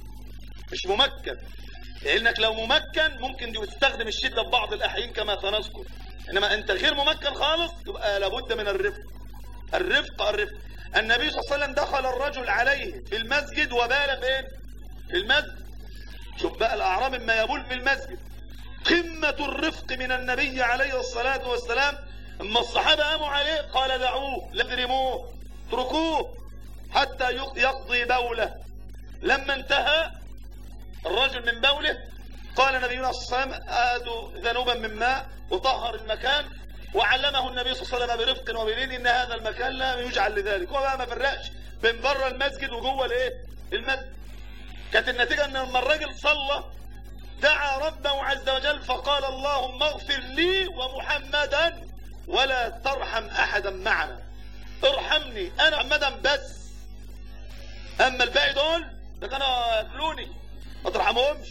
مش ممكن لانك لو ممكن ممكن تستخدم الشدة في بعض الاحيان كما سنذكر انما انت غير ممكن خالص يبقى لابد من الرفق الرفق الرفق النبي صلى الله عليه وسلم دخل الرجل عليه في المسجد وبال فين في المسجد شوف بقى الاعراب ما يبول في المسجد قمة الرفق من النبي عليه الصلاة والسلام اما الصحابة قاموا عليه قال دعوه لا ترموه اتركوه حتى يقضي بوله لما انتهى الرجل من بوله قال نبينا صلى الله عليه وسلم آدوا ذنوبا من ماء وطهر المكان وعلمه النبي صلى الله عليه وسلم برفق وبلين ان هذا المكان لا يجعل لذلك هو بقى ما فرقش بين بره المسجد وجوه الايه المسجد كانت النتيجه ان لما الراجل صلى دعا ربه عز وجل فقال اللهم اغفر لي ومحمدا ولا ترحم احدا معنا ارحمني انا محمدا بس اما الباقي دول ده كانوا ياكلوني ما ترحمهمش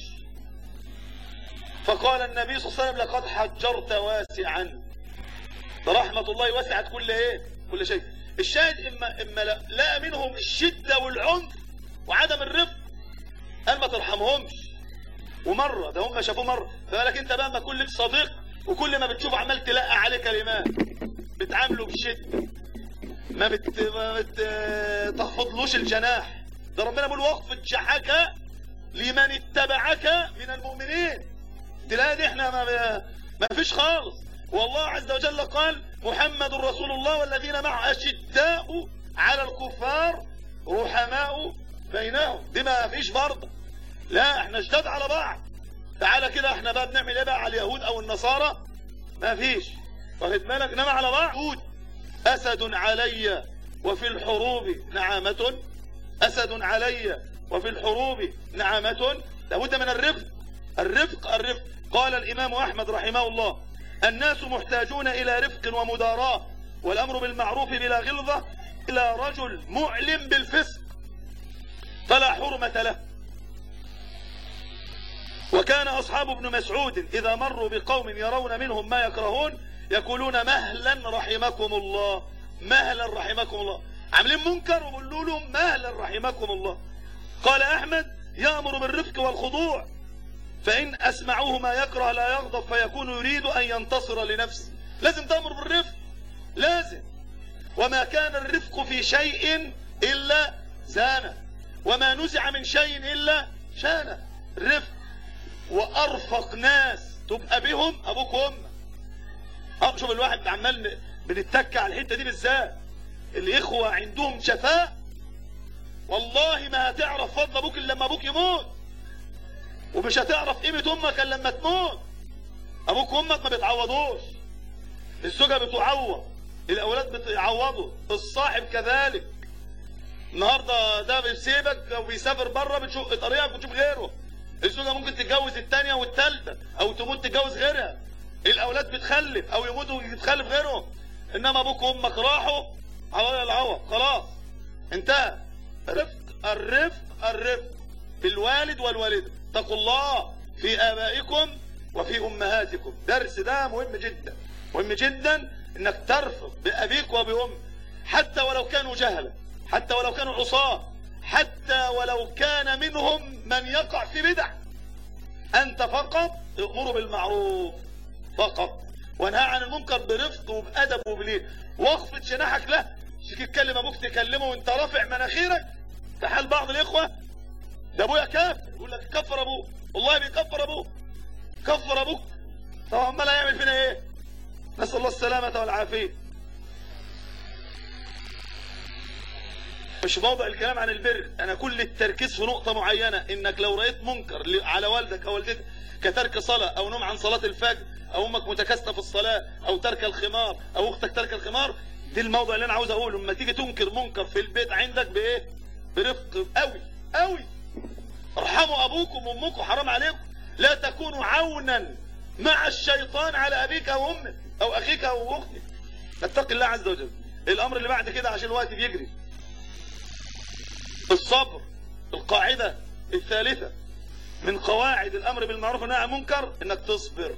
فقال النبي صلى الله عليه وسلم لقد حجرت واسعا رحمة الله وسعت كل ايه كل شيء الشاهد اما اما لا منهم الشدة والعنف وعدم الرفق قال ما ترحمهمش ومرة ده هم شافوه مرة فقالك انت بقى ما كل لك صديق وكل ما بتشوف عمال تلقى عليه كلمات بتعامله بشدة ما بت ما بت تخفضلوش الجناح ده ربنا بيقول واخفض جحك لمن اتبعك من المؤمنين تلاقي دي احنا ما, ما فيش خالص والله عز وجل قال محمد رسول الله والذين معه أشداء على الكفار رحماء بينهم دي ما فيش برضه لا احنا اشتد على بعض تعالى كده احنا بقى بنعمل ايه بقى على اليهود او النصارى ما فيش واخد بالك انما على بعض اسد علي وفي الحروب نعامة اسد علي وفي الحروب نعامة لابد من الرفق الرفق الرفق قال الامام احمد رحمه الله الناس محتاجون الى رفق ومداراة والامر بالمعروف بلا غلظة الى رجل معلم بالفسق فلا حرمة له وكان أصحاب ابن مسعود إذا مروا بقوم يرون منهم ما يكرهون يقولون مهلا رحمكم الله مهلا رحمكم الله عاملين منكر وقولوا لهم مهلا رحمكم الله قال أحمد يأمر بالرفق والخضوع فإن أسمعوه ما يكره لا يغضب فيكون يريد أن ينتصر لنفسه لازم تأمر بالرفق لازم وما كان الرفق في شيء إلا زانه وما نزع من شيء إلا شانه الرفق وارفق ناس تبقى بهم ابوك وامك اه شوف الواحد عمال بنتك على الحته دي بالذات الاخوه عندهم شفاء والله ما هتعرف فضل ابوك الا لما ابوك يموت ومش هتعرف قيمه امك الا لما تموت ابوك وامك ما بيتعوضوش الزوجه بتعوض الاولاد بيتعوضوا الصاحب كذلك النهارده ده بيسيبك لو بيسافر بره بتشوف طريقك وتشوف غيره الزوجه ممكن تتجوز الثانيه والثالثه او تموت تتجوز غيرها الاولاد بتخلف او يموتوا يتخلف غيرهم انما ابوك وامك راحوا على العوض خلاص انتهى الرفق الرفق الرفق في الوالد والوالده اتقوا الله في ابائكم وفي امهاتكم درس ده مهم جدا مهم جدا انك ترفق بابيك وبامك حتى ولو كانوا جهلا حتى ولو كانوا عصاه حتى ولو كان منهم من يقع في بدع أنت فقط امره بالمعروف فقط وانهى عن المنكر برفق وبأدب وبلين واخفض جناحك له تيجي تكلم ابوك تكلمه وانت رافع مناخيرك ده حال بعض الاخوه ده ابويا كافر يقول لك كفر ابوه والله بيكفر ابوه كفر ابوك طب امال هيعمل فينا ايه نسال الله السلامه والعافيه مش موضع الكلام عن البر انا كل التركيز في نقطة معينة انك لو رأيت منكر على والدك او والدتك كترك صلاة او نوم عن صلاة الفجر او امك متكاسلة في الصلاة او ترك الخمار او اختك ترك الخمار دي الموضع اللي انا عاوز اقوله لما تيجي تنكر منكر في البيت عندك بايه برفق قوي قوي ارحموا ابوكم وامكم حرام عليكم لا تكونوا عونا مع الشيطان على ابيك او امك او اخيك او اختك اتق الله عز وجل الامر اللي بعد كده عشان الوقت بيجري الصبر القاعدة الثالثة من قواعد الأمر بالمعروف والنهي عن المنكر إنك تصبر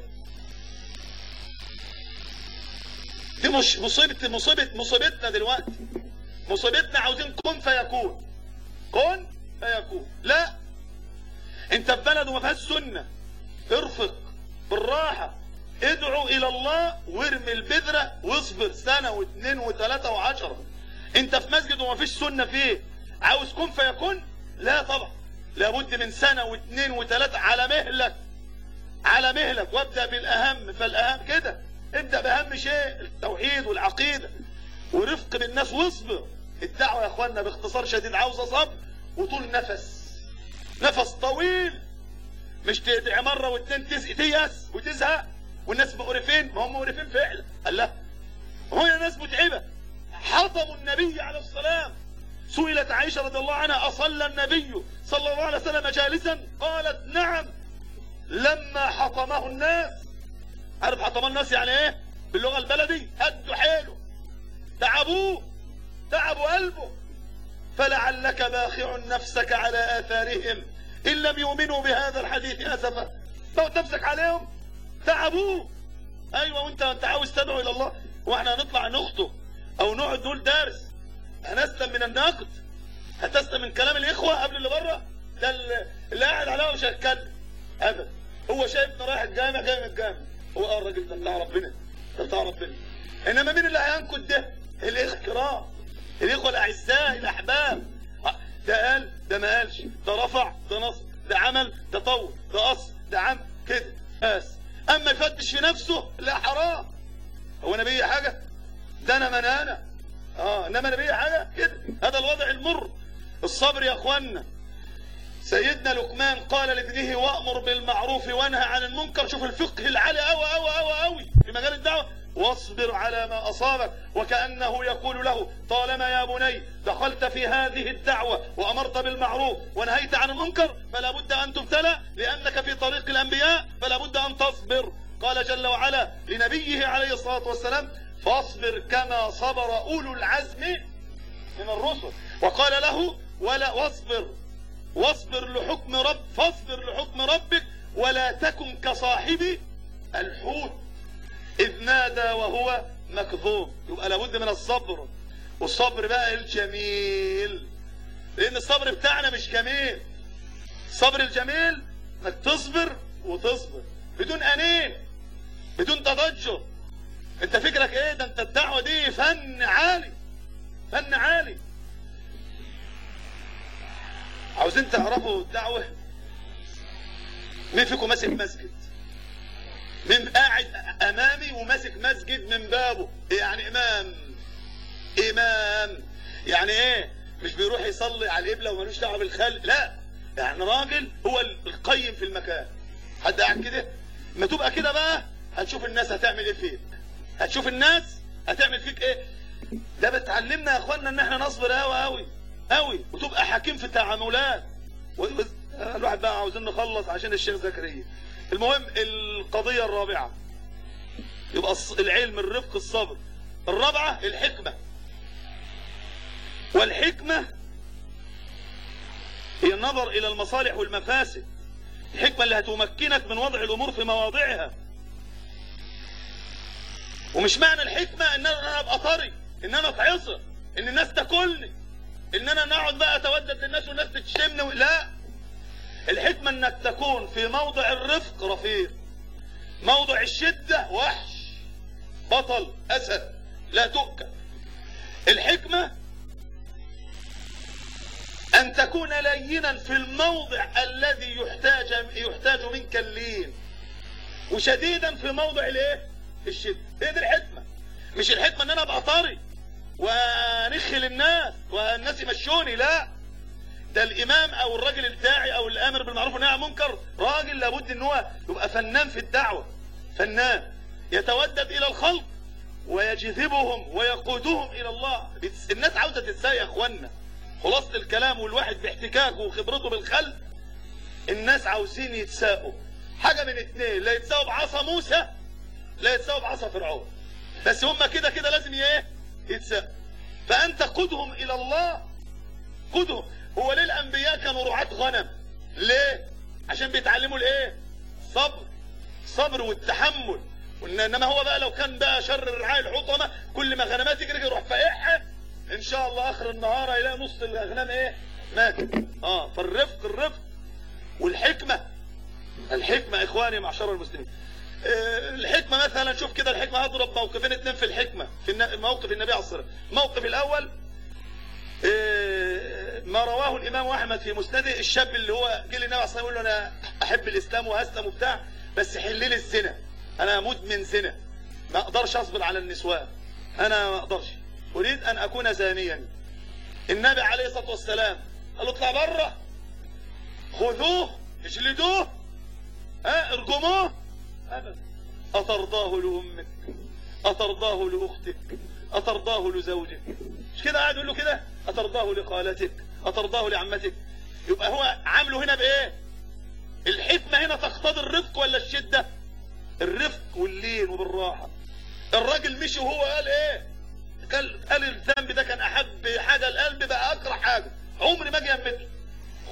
دي مش مصيبة مصيبة مصيبتنا دلوقتي مصيبتنا عاوزين كن فيكون كن فيكون لا انت في بلد وما فيهاش سنة ارفق بالراحة ادعو الى الله وارمي البذرة واصبر سنة واثنين وثلاثة وعشرة انت في مسجد وما فيش سنة فيه عاوز كن فيكون لا طبعا لابد من سنة واثنين وثلاثة على مهلك على مهلك وابدأ بالأهم فالأهم كده ابدأ بأهم شيء التوحيد والعقيدة ورفق بالناس واصبر الدعوة يا اخوانا باختصار شديد عاوزة صبر وطول نفس نفس طويل مش تدعي مرة واثنين تيأس وتزهق والناس مقرفين ما هم مقرفين فعلا قال لا هو يا ناس متعبة حطموا النبي عليه السلام سئلت عائشة رضي الله عنها أصلى النبي صلى الله عليه وسلم جالسا قالت نعم لما حطمه الناس عارف حطمه الناس يعني ايه باللغة البلدي هدوا حيله تعبوه تعبوا قلبه فلعلك باخع نفسك على آثارهم إن لم يؤمنوا بهذا الحديث أسفا لو تمسك عليهم تعبوه أيوة وأنت أنت عاوز تدعو إلى الله وإحنا هنطلع نخطب أو نقعد نقول دارس هنسلم من النقد هتسلم من كلام الإخوة قبل اللي بره ده اللي قاعد عليها مش هيتكلم أبدا هو شايفنا رايح الجامع جاي من الجامع هو اه الراجل ده بتاع ربنا ده بتاع ربنا انما مين اللي هينكد ده؟ الاخوه الكرام الاخوه الاعزاء الاحباب ده قال ده ما قالش ده رفع ده نصب ده عمل ده طول ده قص ده عم كده بس اما يفتش في نفسه لا حرام هو انا بيا حاجه ده انا من انا اه انما انا بيا حاجه كده هذا الوضع المر الصبر يا اخوانا سيدنا لقمان قال لابنه وامر بالمعروف وانهى عن المنكر شوف الفقه العالي قوي قوي قوي قوي في مجال الدعوه واصبر على ما اصابك وكانه يقول له طالما يا بني دخلت في هذه الدعوه وامرت بالمعروف ونهيت عن المنكر فلا بد ان تبتلى لانك في طريق الانبياء فلا بد ان تصبر قال جل وعلا لنبيه عليه الصلاه والسلام فاصبر كما صبر اولو العزم من الرسل وقال له ولا واصبر واصبر لحكم رب فاصبر لحكم ربك ولا تكن كصاحب الحوت إذ نادى وهو مكظوم يبقى لابد من الصبر والصبر بقى الجميل لأن الصبر بتاعنا مش جميل الصبر الجميل انك تصبر وتصبر بدون أنين بدون تضجر انت فكرك ايه ده انت الدعوة دي فن عالي فن عالي عاوزين تعرفوا الدعوة مين فيكم ماسك مسجد مين قاعد امامي وماسك مسجد من بابه يعني امام امام يعني ايه مش بيروح يصلي على القبلة ومالوش دعوه بالخلق لا يعني راجل هو القيم في المكان حد قاعد كده ما تبقى كده بقى هتشوف الناس هتعمل ايه فيك هتشوف الناس هتعمل فيك ايه ده بتعلمنا يا اخوانا ان احنا نصبر قوي قوي قوي وتبقى حكيم في التعاملات الواحد بقى عاوزين نخلص عشان الشيخ زكريا المهم القضية الرابعة يبقى العلم الرفق الصبر الرابعة الحكمة والحكمة هي النظر إلى المصالح والمفاسد الحكمة اللي هتمكنك من وضع الأمور في مواضعها ومش معنى الحكمة ان انا ابقى طري ان انا اتعصر ان الناس تاكلني ان انا نقعد بقى اتودد للناس والناس تشتمني و... لا الحكمة انك تكون في موضع الرفق رفيق موضع الشدة وحش بطل اسد لا تؤكل الحكمة ان تكون لينا في الموضع الذي يحتاج يحتاج منك اللين وشديدا في موضع الايه الشدة هي دي الحكمة مش الحكمة ان انا ابقى طري ونخل الناس والناس يمشوني لا ده الامام او الراجل الداعي او الامر بالمعروف والنهي عن المنكر راجل لابد ان هو يبقى فنان في الدعوة فنان يتودد الى الخلق ويجذبهم ويقودهم الى الله الناس عاوزة تتساءل يا اخوانا خلاصة الكلام والواحد باحتكاكه وخبرته بالخلق الناس عاوزين يتساءوا حاجة من اتنين لا يتساءوا بعصا موسى لا يتساووا بعصا فرعون بس هم كده كده لازم ايه يتساووا فانت قدهم الى الله قدهم هو ليه الانبياء كانوا رعاة غنم ليه عشان بيتعلموا الايه صبر صبر والتحمل انما هو بقى لو كان بقى شر الرعاية الحطمة كل ما غنمات يجري يروح فايحها ان شاء الله اخر النهار هيلاقي نص الاغنام ايه مات اه فالرفق الرفق والحكمة الحكمة اخواني معشر المسلمين الحكمة مثلا شوف كده الحكمة هضرب موقفين اتنين في الحكمة في موقف النبي عليه الصلاة والسلام الموقف الأول ما رواه الإمام أحمد في مسنده الشاب اللي هو جه للنبي عليه الصلاة والسلام يقول له أنا أحب الإسلام وهسلم وبتاع بس حل لي الزنا أنا مدمن زنا ما أقدرش أصبر على النسوان أنا ما أقدرش أريد أن أكون زانيا النبي عليه الصلاة والسلام قال له اطلع بره خذوه اجلدوه ها ارجموه أبدا أترضاه لأمك أترضاه لأختك أترضاه لزوجك مش كده قاعد يقول له كده أترضاه لخالتك أترضاه لعمتك يبقى هو عامله هنا بإيه الحكمة هنا تقتضي الرفق ولا الشدة الرفق واللين وبالراحة الراجل مشي وهو قال ايه قال, قال الذنب ده كان احب حاجة القلب بقى اكره حاجة عمري ما اجي امته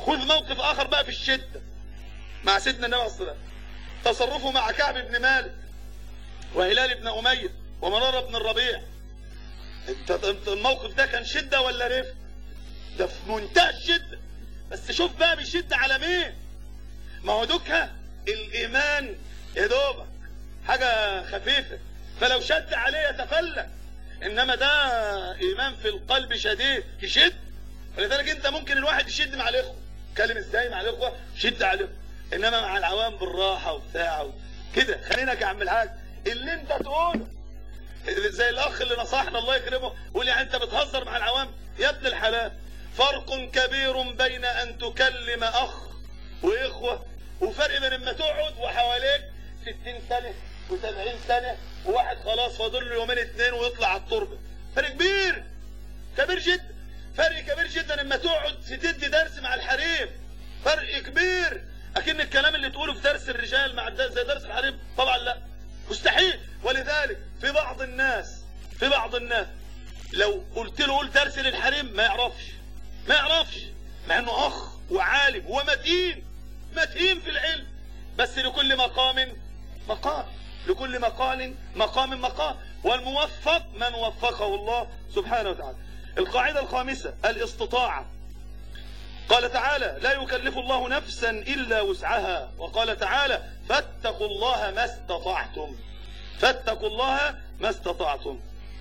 خذ موقف اخر بقى في الشده مع سيدنا النبي عليه الصلاه والسلام تصرفه مع كعب بن مالك وهلال بن اميه ومراره بن الربيع انت انت الموقف ده كان شده ولا رفق ده في منتهى الشده بس شوف بقى بيشد على مين ما هو دوكها الايمان يا دوبك حاجه خفيفه فلو شد عليه يتفلت انما ده ايمان في القلب شديد يشد ولذلك انت ممكن الواحد يشد مع الاخوه اتكلم ازاي مع الاخوه شد عليهم انما مع العوام بالراحه وبتاع كده خلينا يا عم الحاج اللي انت تقوله زي الاخ اللي نصحنا الله يكرمه يقول يعني انت بتهزر مع العوام يا ابن الحلال فرق كبير بين ان تكلم اخ واخوه وفرق بين اما تقعد وحواليك 60 سنه و70 سنه وواحد خلاص فاضل له يومين اتنين ويطلع على التربه فرق كبير كبير جدا فرق كبير جدا اما تقعد تدي درس مع الحريم فرق كبير اكن الكلام اللي تقوله في درس الرجال مع الدرس زي درس الحريم طبعا لا مستحيل ولذلك في بعض الناس في بعض الناس لو قلت له قول درس للحريم ما يعرفش ما يعرفش مع انه اخ وعالم ومتين متين في العلم بس لكل مقام مقام لكل مقال مقام مقام والموفق من وفقه الله سبحانه وتعالى القاعدة الخامسة الاستطاعة قال تعالى لا يكلف الله نفسا إلا وسعها وقال تعالى فاتقوا الله ما استطعتم فاتقوا الله ما استطعتم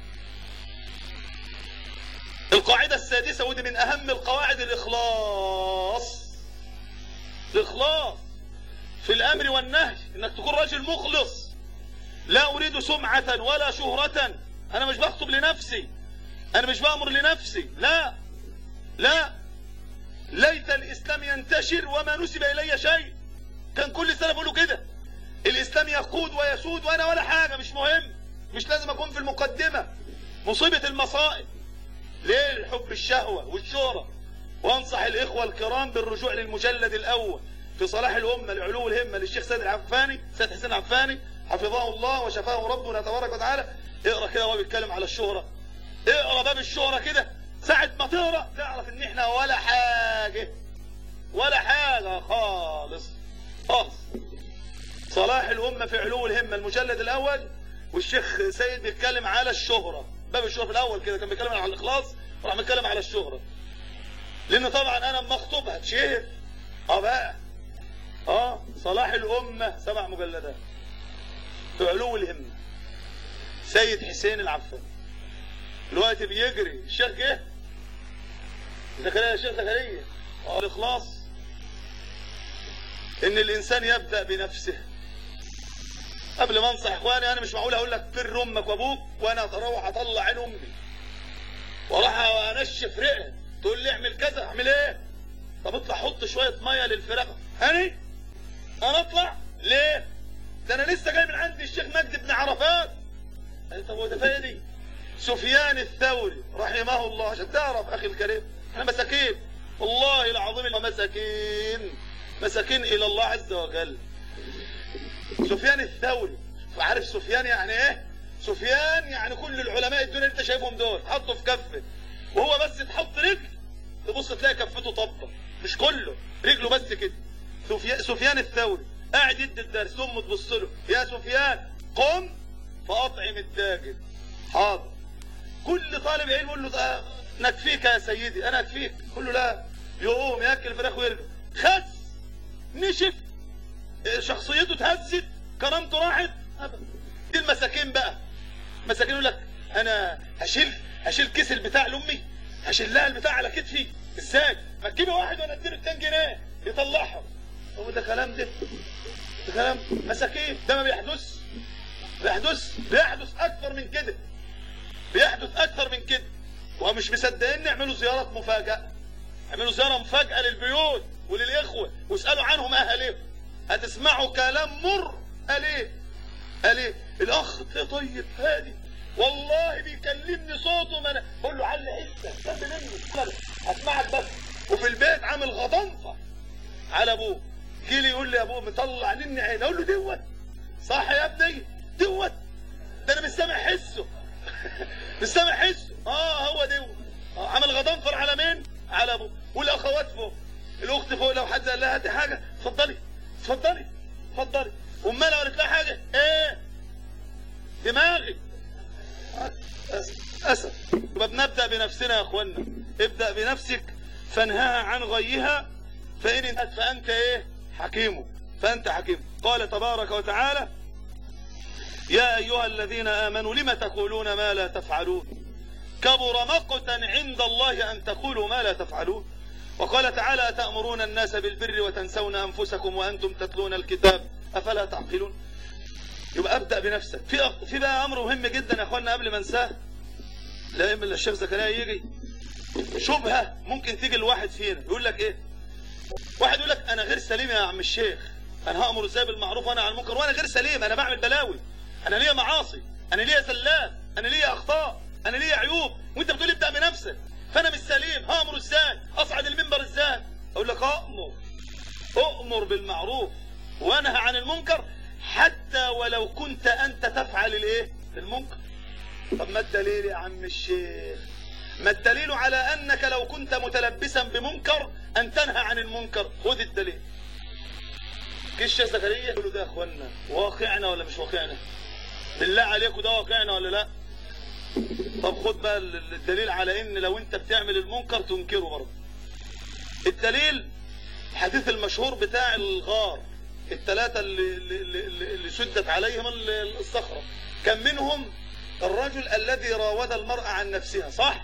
القاعدة السادسة ودي من أهم القواعد الإخلاص الإخلاص في الأمر والنهي إنك تكون راجل مخلص لا أريد سمعة ولا شهرة أنا مش بخطب لنفسي أنا مش بأمر لنفسي لا لا ليت الإسلام ينتشر وما نسب إلي شيء كان كل سنة بيقولوا كده الإسلام يقود ويسود وأنا ولا حاجة مش مهم مش لازم أكون في المقدمة مصيبة المصائب ليه حب الشهوة والشهرة وانصح الإخوة الكرام بالرجوع للمجلد الأول في صلاح الأمة لعلو الهمة للشيخ سيد العفاني سيد حسين العفاني حفظه الله وشفاه ربنا تبارك وتعالى اقرا كده وهو بيتكلم على الشهرة اقرا باب الشهرة كده ساعة ما تقرا تعرف ان احنا ولا حاجة ولا حاجة خالص خالص صلاح الأمة في علو الهمة المجلد الأول والشيخ سيد بيتكلم على الشهرة باب الشهرة في الأول كده كان بيتكلم على الإخلاص وراح بيتكلم على الشهرة لأن طبعا أنا لما أخطب هتشهر اه بقى اه صلاح الأمة سبع مجلدات في علو الهمة سيد حسين العفان الوقت بيجري الشيخ جه زكريا الشيخ زكريا اه الإخلاص إن الإنسان يبدأ بنفسه قبل ما انصح اخواني انا مش معقول اقول لك بر امك وابوك وانا اروح اطلع عين امي واروح انشف رئه تقول لي اعمل كذا اعمل ايه طب اطلع حط شويه ميه للفراخ هاني انا اطلع ليه ده انا لسه جاي من عند الشيخ مجدي بن عرفات قال طب هو ده فايدي سفيان الثوري رحمه الله عشان تعرف اخي الكريم احنا مساكين والله العظيم مساكين مساكين الى الله عز وجل سفيان الثوري عارف سفيان يعني ايه سفيان يعني كل العلماء الدنيا اللي انت شايفهم دول حطه في كفه وهو بس تحط رجل تبص تلاقي كفته طبه مش كله رجله بس كده سفيان, سفيان الثوري قاعد يدي الدرس امه تبص له يا سفيان قم فاطعم الداجن حاضر كل طالب علم يقول له آه نكفيك يا سيدي انا اكفيك كله لا يقوم ياكل فراخ ويرجع خس نشف شخصيته اتهزت كرامته راحت ابدا دي المساكين بقى مساكين يقول لك انا هشيل هشيل كيس البتاع لامي هشيل لها البتاع على كتفي ازاي ما تجيبي واحد وانا اديله 2 جنيه يطلعها هو ده كلام ده ده كلام مساكين ده ما بيحدث بيحدث بيحدث اكثر من كده بيحدث اكثر من كده ومش مصدقين نعملوا زيارات مفاجاه اعملوا زياره مفاجاه للبيوت وللاخوه واسالوا عنهم اهاليهم هتسمعوا كلام مر قال ايه قال ايه الاخ طيب هادي والله بيكلمني صوته ما انا بقول له علي حته جنب مني هسمعك بس وفي البيت عامل غضنفه على ابوه جه لي يقول لي يا ابوه مطلع مني عين اقول له دوت صح يا ابني دوت ده انا مش سامع حسه مش سامع حسه اه هو دوت آه عامل غضنفر على مين على ابوه والاخوات فوق الاخت فوق لو حد قال لها هاتي حاجه اتفضلي اتفضلي اتفضلي امها لو قالت لها حاجه ايه دماغي اسف اسف يبقى بنبدا بنفسنا يا اخوانا ابدا بنفسك فانهها عن غيها فان انتهت فانت ايه حكيم فانت حكيم قال تبارك وتعالى يا ايها الذين امنوا لم تقولون ما لا تفعلون كبر مقتا عند الله ان تقولوا ما لا تفعلون وقال تعالى تأمرون الناس بالبر وتنسون أنفسكم وأنتم تتلون الكتاب أفلا تعقلون يبقى أبدأ بنفسك في في بقى أمر مهم جدا يا أخوانا قبل ما انساه لا إما الشيخ زكريا يجي شبهة ممكن تيجي الواحد فينا يقول لك إيه واحد يقول لك أنا غير سليم يا عم الشيخ أنا هأمر إزاي بالمعروف وأنا عن المنكر وأنا غير سليم أنا بعمل بلاوي أنا ليا معاصي أنا ليا زلات أنا ليا أخطاء أنا ليا عيوب وأنت بتقول ابدأ بنفسك فانا مش سليم هامر ازاي اصعد المنبر ازاي اقول لك اؤمر اؤمر بالمعروف وانهى عن المنكر حتى ولو كنت انت تفعل الايه المنكر طب ما الدليل يا عم الشيخ ما الدليل على انك لو كنت متلبسا بمنكر ان تنهى عن المنكر خذ الدليل كش يا زكريا يقولوا ده يا اخوانا واقعنا ولا مش واقعنا بالله عليكم ده واقعنا ولا لا طب خد بقى الدليل على ان لو انت بتعمل المنكر تنكره برضه الدليل الحديث المشهور بتاع الغار الثلاثة اللي, اللي, اللي سدت عليهم الصخرة كان منهم الرجل الذي راود المرأة عن نفسها صح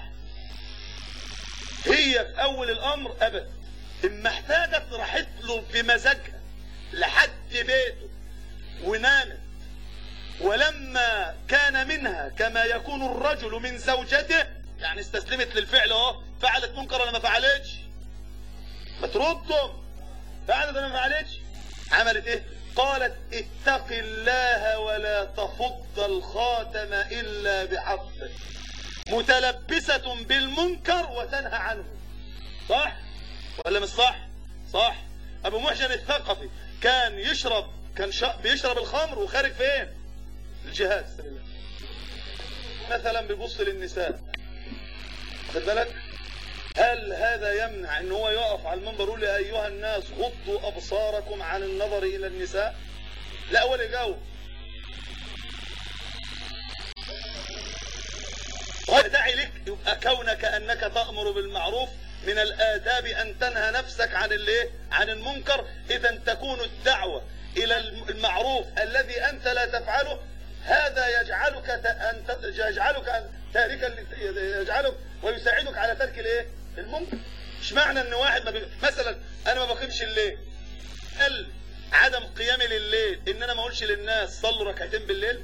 هي في اول الامر ابدا اما احتاجت راحت له بمزاجها لحد بيته ونامت ولما كان منها كما يكون الرجل من زوجته يعني استسلمت للفعل اهو فعلت منكر ولا ما فعلتش ما تردهم فعلت ولا ما فعلتش عملت ايه قالت اتق الله ولا تفض الخاتم الا بحقه متلبسة بالمنكر وتنهى عنه صح ولا مش صح صح ابو محجن الثقفي كان يشرب كان شا... بيشرب الخمر وخارج فين الجهاد مثلا بيبص للنساء خد بالك هل هذا يمنع ان هو يقف على المنبر يقول يا ايها الناس غضوا ابصاركم عن النظر الى النساء لا ولا يجاوب داعي لك يبقى كونك انك تامر بالمعروف من الاداب ان تنهى نفسك عن الايه عن المنكر اذا تكون الدعوه الى المعروف الذي انت لا تفعله هذا يجعلك أن يجعلك أن تاركا يجعلك ويساعدك على ترك الايه؟ المنكر. مش معنى ان واحد ما بي... مثلا انا ما بقيمش الليل. هل عدم قيامي لليل ان انا ما اقولش للناس صلوا ركعتين بالليل؟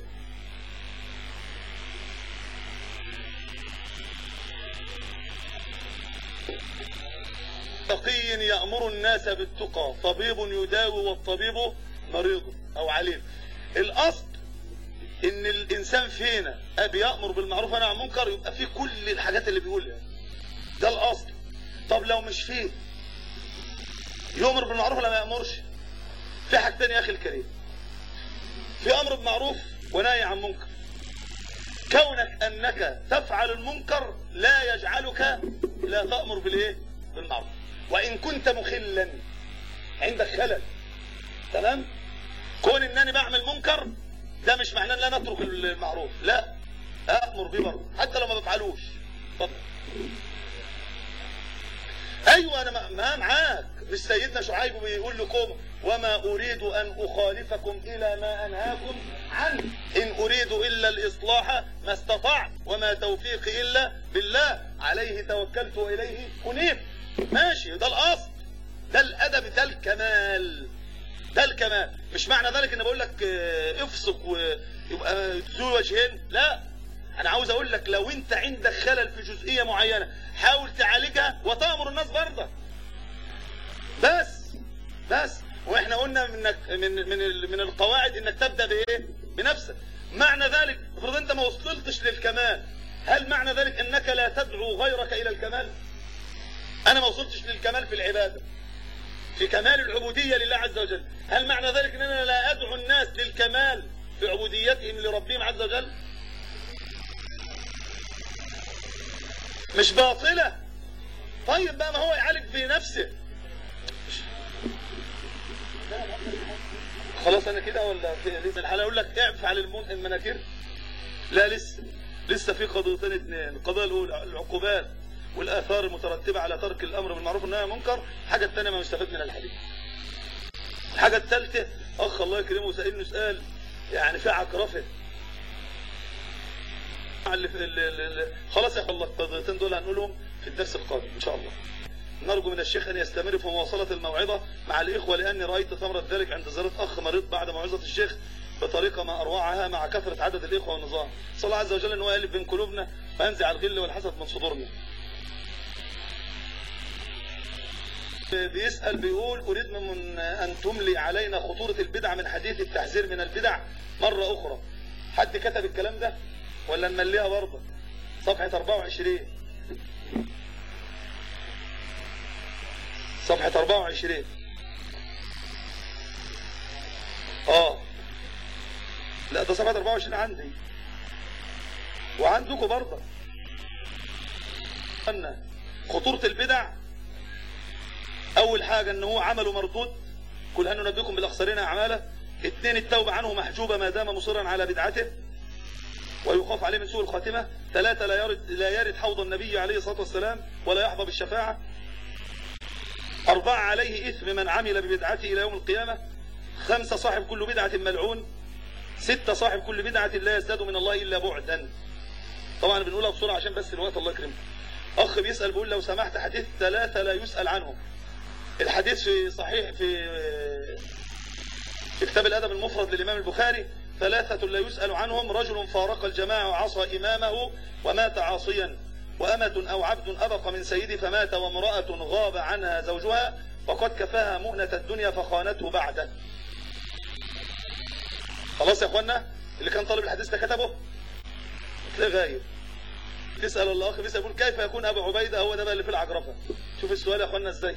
تقي يأمر الناس بالتقى طبيب يداوي والطبيب مريض او عليل الاصل ان الانسان فينا ابي يامر بالمعروف ونهى عن المنكر يبقى فيه كل الحاجات اللي بيقولها ده الاصل طب لو مش فيه يؤمر بالمعروف ولا ما يامرش في حاجتين يا اخي الكريم في امر بالمعروف ونهي عن منكر كونك انك تفعل المنكر لا يجعلك لا تامر بالايه بالمعروف وان كنت مخلا عندك خلل تمام كون انني بعمل منكر ده مش معناه ان انا اترك المعروف لا امر بيه برضه حتى لو ما بفعلوش اتفضل ايوه انا ما معاك مش سيدنا شعيب بيقول لكم وما اريد ان اخالفكم الى ما انهاكم عنه ان اريد الا الاصلاح ما استطعت وما توفيقي الا بالله عليه توكلت واليه انيب ماشي ده الاصل ده الادب ده الكمال ده الكمال مش معنى ذلك ان بقول لك افسق ويبقى ذو وجهين لا انا عاوز اقول لك لو انت عندك خلل في جزئيه معينه حاول تعالجها وتامر الناس برضه بس بس واحنا قلنا منك من من من القواعد انك تبدا بايه بنفسك معنى ذلك افرض انت ما وصلتش للكمال هل معنى ذلك انك لا تدعو غيرك الى الكمال انا ما وصلتش للكمال في العباده في كمال العبودية لله عز وجل هل معنى ذلك ان انا لا ادعو الناس للكمال في عبوديتهم لربهم عز وجل مش باطلة طيب بقى ما هو يعالج في نفسه خلاص انا كده ولا في لسه الحلقه اقول لك اعف على المن- المناكير لا لسه لسه في قضيتين اثنين القضيه الاولى العقوبات والاثار المترتبه على ترك الامر بالمعروف والنهي عن المنكر الحاجه الثانيه ما يستفاد من الحديث الحاجه الثالثه اخ الله يكرمه سالني سؤال يعني في عكرفه اللي في اللي اللي خلاص يا اخي الله القضيتين دول هنقولهم في الدرس القادم ان شاء الله نرجو من الشيخ أن يستمر في مواصلة الموعظة مع الإخوة لأني رأيت ثمرة ذلك عند زيارة أخ مريض بعد موعظة الشيخ بطريقة ما أروعها مع كثرة عدد الإخوة والنظام صلى الله عز وجل أن هو يألف بين قلوبنا وينزع الغل والحسد من صدورنا بيسأل بيقول أريد من أن تملي علينا خطورة البدع من حديث التحذير من البدع مرة أخرى حد كتب الكلام ده ولا نمليها برضه صفحة 24 صفحة 24 اه لا ده صفحة 24 عندي وعندكم برضه أن خطورة البدع أول حاجة أن هو عمله مردود كل هل ننبئكم بالأخسرين أعماله اثنين التوبة عنه محجوبة ما دام مصرا على بدعته ويخاف عليه من سوء الخاتمة ثلاثة لا يرد, لا يرد حوض النبي عليه الصلاة والسلام ولا يحظى بالشفاعة أربعة عليه إثم من عمل ببدعته إلى يوم القيامة خمسة صاحب كل بدعة ملعون ستة صاحب كل بدعة لا يزداد من الله إلا بعدا طبعا بنقولها بسرعة عشان بس الوقت الله يكرمك أخ بيسأل بيقول لو سمحت حديث ثلاثة لا يسأل عنهم الحديث في صحيح في في كتاب الأدب المفرد للإمام البخاري ثلاثة لا يسأل عنهم رجل فارق الجماعة وعصى إمامه ومات عاصيا وأمة أو عبد أبق من سيده فمات وامرأة غاب عنها زوجها وقد كفاها مؤنة الدنيا فخانته بعده خلاص يا اخوانا اللي كان طالب الحديث ده كتبه تلاقيه غايب تسأل الله بيسأل يقول كيف يكون أبو عبيدة هو ده بقى اللي في العجرفة شوف السؤال يا اخوانا ازاي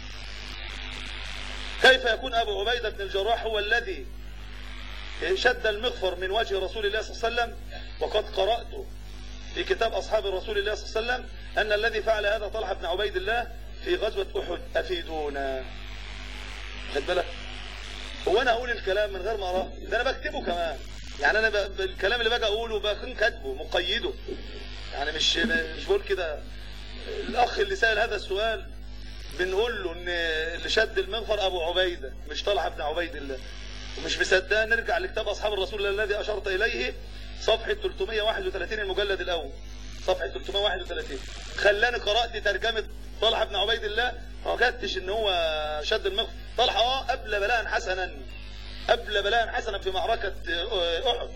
كيف يكون أبو عبيدة بن الجراح هو الذي شد المغفر من وجه رسول الله صلى الله عليه وسلم وقد قرأت في كتاب أصحاب رسول الله صلى الله عليه وسلم أن الذي فعل هذا طلحة بن عبيد الله في غزوة أحد أفيدونا خد بالك هو أنا أقول الكلام من غير ما أراه ده أنا بكتبه كمان يعني أنا ب... الكلام اللي باجي أقوله بكون كاتبه مقيده يعني مش مش بقول كده الأخ اللي سأل هذا السؤال بنقول له ان اللي شد المغفر ابو عبيده مش طلحه بن عبيد الله ومش مصدق نرجع لكتاب اصحاب الرسول الذي اشرت اليه صفحه 331 المجلد الاول صفحه 331 خلاني قرات ترجمه طلحه بن عبيد الله ما وجدتش ان هو شد المغفر طلحه اه قبل بلاء حسنا قبل بلاء حسنا في معركه احد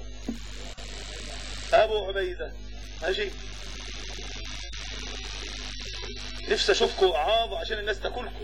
ابو عبيده ماشي نفسي اشوفكم اعاض عشان الناس تاكلكم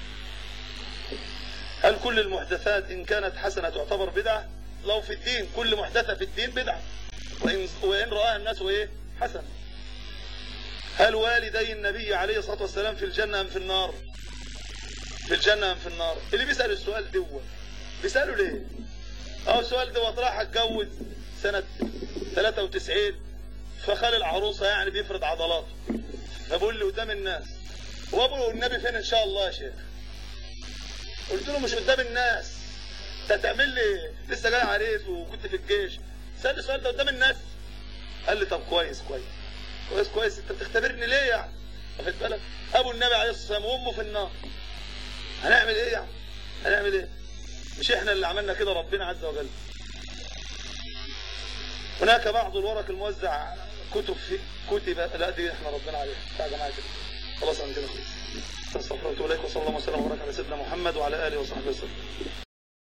هل كل المحدثات ان كانت حسنه تعتبر بدعه لو في الدين كل محدثه في الدين بدعه وان وان راها الناس ايه حسنه هل والدي النبي عليه الصلاه والسلام في الجنه ام في النار في الجنه ام في النار اللي بيسال السؤال دوت بيساله ليه اه السؤال دوت راح اتجوز سنه 93 فخال العروسه يعني بيفرض عضلاته فبقول لي قدام الناس وابو النبي فين ان شاء الله يا شيخ قلت له مش قدام الناس انت هتعمل لي لسه جاي عريس وكنت في الجيش سألني السؤال ده قدام الناس قال لي طب كويس كويس كويس كويس انت بتختبرني ليه يعني واخد بالك ابو النبي عليه الصلاه والسلام وامه في النار هنعمل ايه يعني هنعمل ايه مش احنا اللي عملنا كده ربنا عز وجل هناك بعض الورق الموزع كتب في كتب لا دي احنا ربنا عليها بتاع جماعه كده خلاص عندنا خلاص استغفرت اليك وصلى الله وسلم وبارك على سيدنا محمد وعلى اله وصحبه وسلم